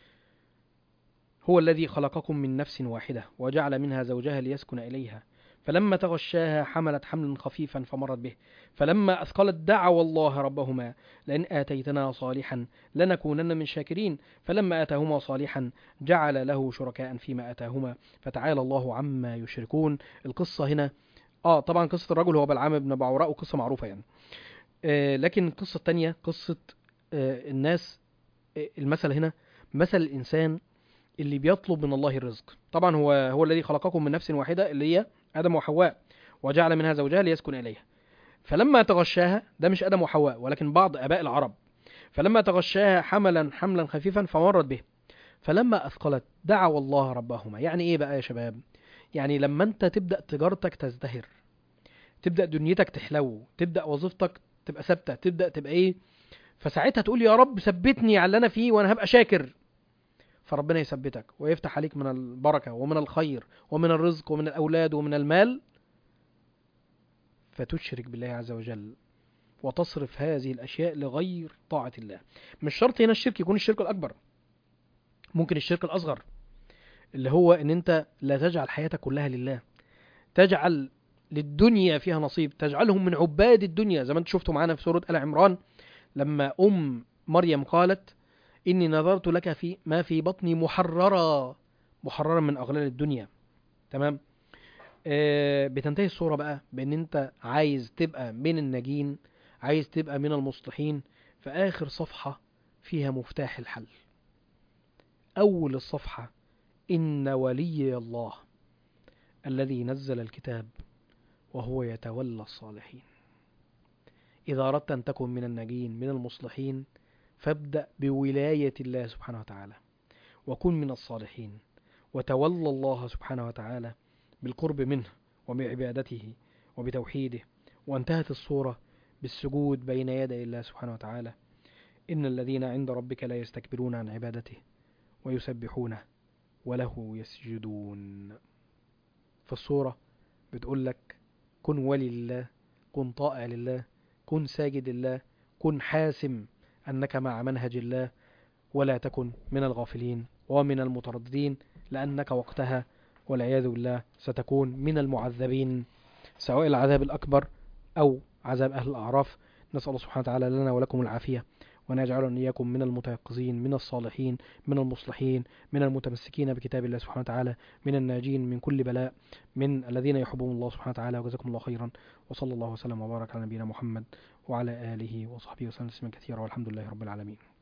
هو الذي خلقكم من نفس واحدة وجعل منها زوجها ليسكن إليها فلما تغشاها حملت حملا خفيفا فمرت به فلما أثقلت دعوا الله ربهما لئن آتيتنا صالحا لنكونن من شاكرين فلما آتاهما صالحا جعل له شركاء فيما آتاهما فتعالى الله عما يشركون القصة هنا اه طبعا قصة الرجل هو بلعام بن بعوراء وقصة معروفة يعني آه لكن القصة التانية قصة آه الناس آه المثل هنا مثل الإنسان اللي بيطلب من الله الرزق طبعا هو هو الذي خلقكم من نفس واحدة اللي هي آدم وحواء وجعل منها زوجها ليسكن إليها فلما تغشاها ده مش آدم وحواء ولكن بعض آباء العرب فلما تغشاها حملا حملا خفيفا فمرت به فلما أثقلت دعوا الله ربهما يعني إيه بقى يا شباب يعني لما أنت تبدأ تجارتك تزدهر تبدأ دنيتك تحلو تبدأ وظيفتك تبقى ثابتة تبدأ تبقى إيه فساعتها تقول يا رب ثبتني على اللي أنا فيه وأنا هبقى شاكر فربنا يثبتك ويفتح عليك من البركة ومن الخير ومن الرزق ومن الأولاد ومن المال فتشرك بالله عز وجل وتصرف هذه الأشياء لغير طاعة الله مش شرط هنا الشرك يكون الشرك الأكبر ممكن الشرك الأصغر اللي هو ان انت لا تجعل حياتك كلها لله تجعل للدنيا فيها نصيب تجعلهم من عباد الدنيا زي ما انت شفتوا معانا في سورة آل عمران لما أم مريم قالت إني نظرت لك في ما في بطني محررا محررا من أغلال الدنيا تمام آه بتنتهي الصورة بقى بأن أنت عايز تبقى من الناجين عايز تبقى من المصلحين في آخر صفحة فيها مفتاح الحل أول الصفحة إن ولي الله الذي نزل الكتاب وهو يتولى الصالحين إذا أردت أن تكن من الناجين من المصلحين فابدأ بولاية الله سبحانه وتعالى وكن من الصالحين وتولى الله سبحانه وتعالى بالقرب منه وبعبادته وبتوحيده وانتهت الصورة بالسجود بين يدي الله سبحانه وتعالى إن الذين عند ربك لا يستكبرون عن عبادته ويسبحونه وله يسجدون فالصورة بتقول لك كن ولي لله كن طائع لله كن ساجد لله كن حاسم أنك مع منهج الله ولا تكن من الغافلين ومن المترددين لأنك وقتها والعياذ بالله ستكون من المعذبين سواء العذاب الأكبر أو عذاب أهل الأعراف نسأل الله سبحانه وتعالى لنا ولكم العافية وأن يجعلنا إياكم من المتيقظين من الصالحين من المصلحين من المتمسكين بكتاب الله سبحانه وتعالى من الناجين من كل بلاء من الذين يحبهم الله سبحانه وتعالى وجزاكم الله خيرا وصلى الله وسلم وبارك على نبينا محمد وعلى آله وصحبه وسلم تسليما كثيرا والحمد لله رب العالمين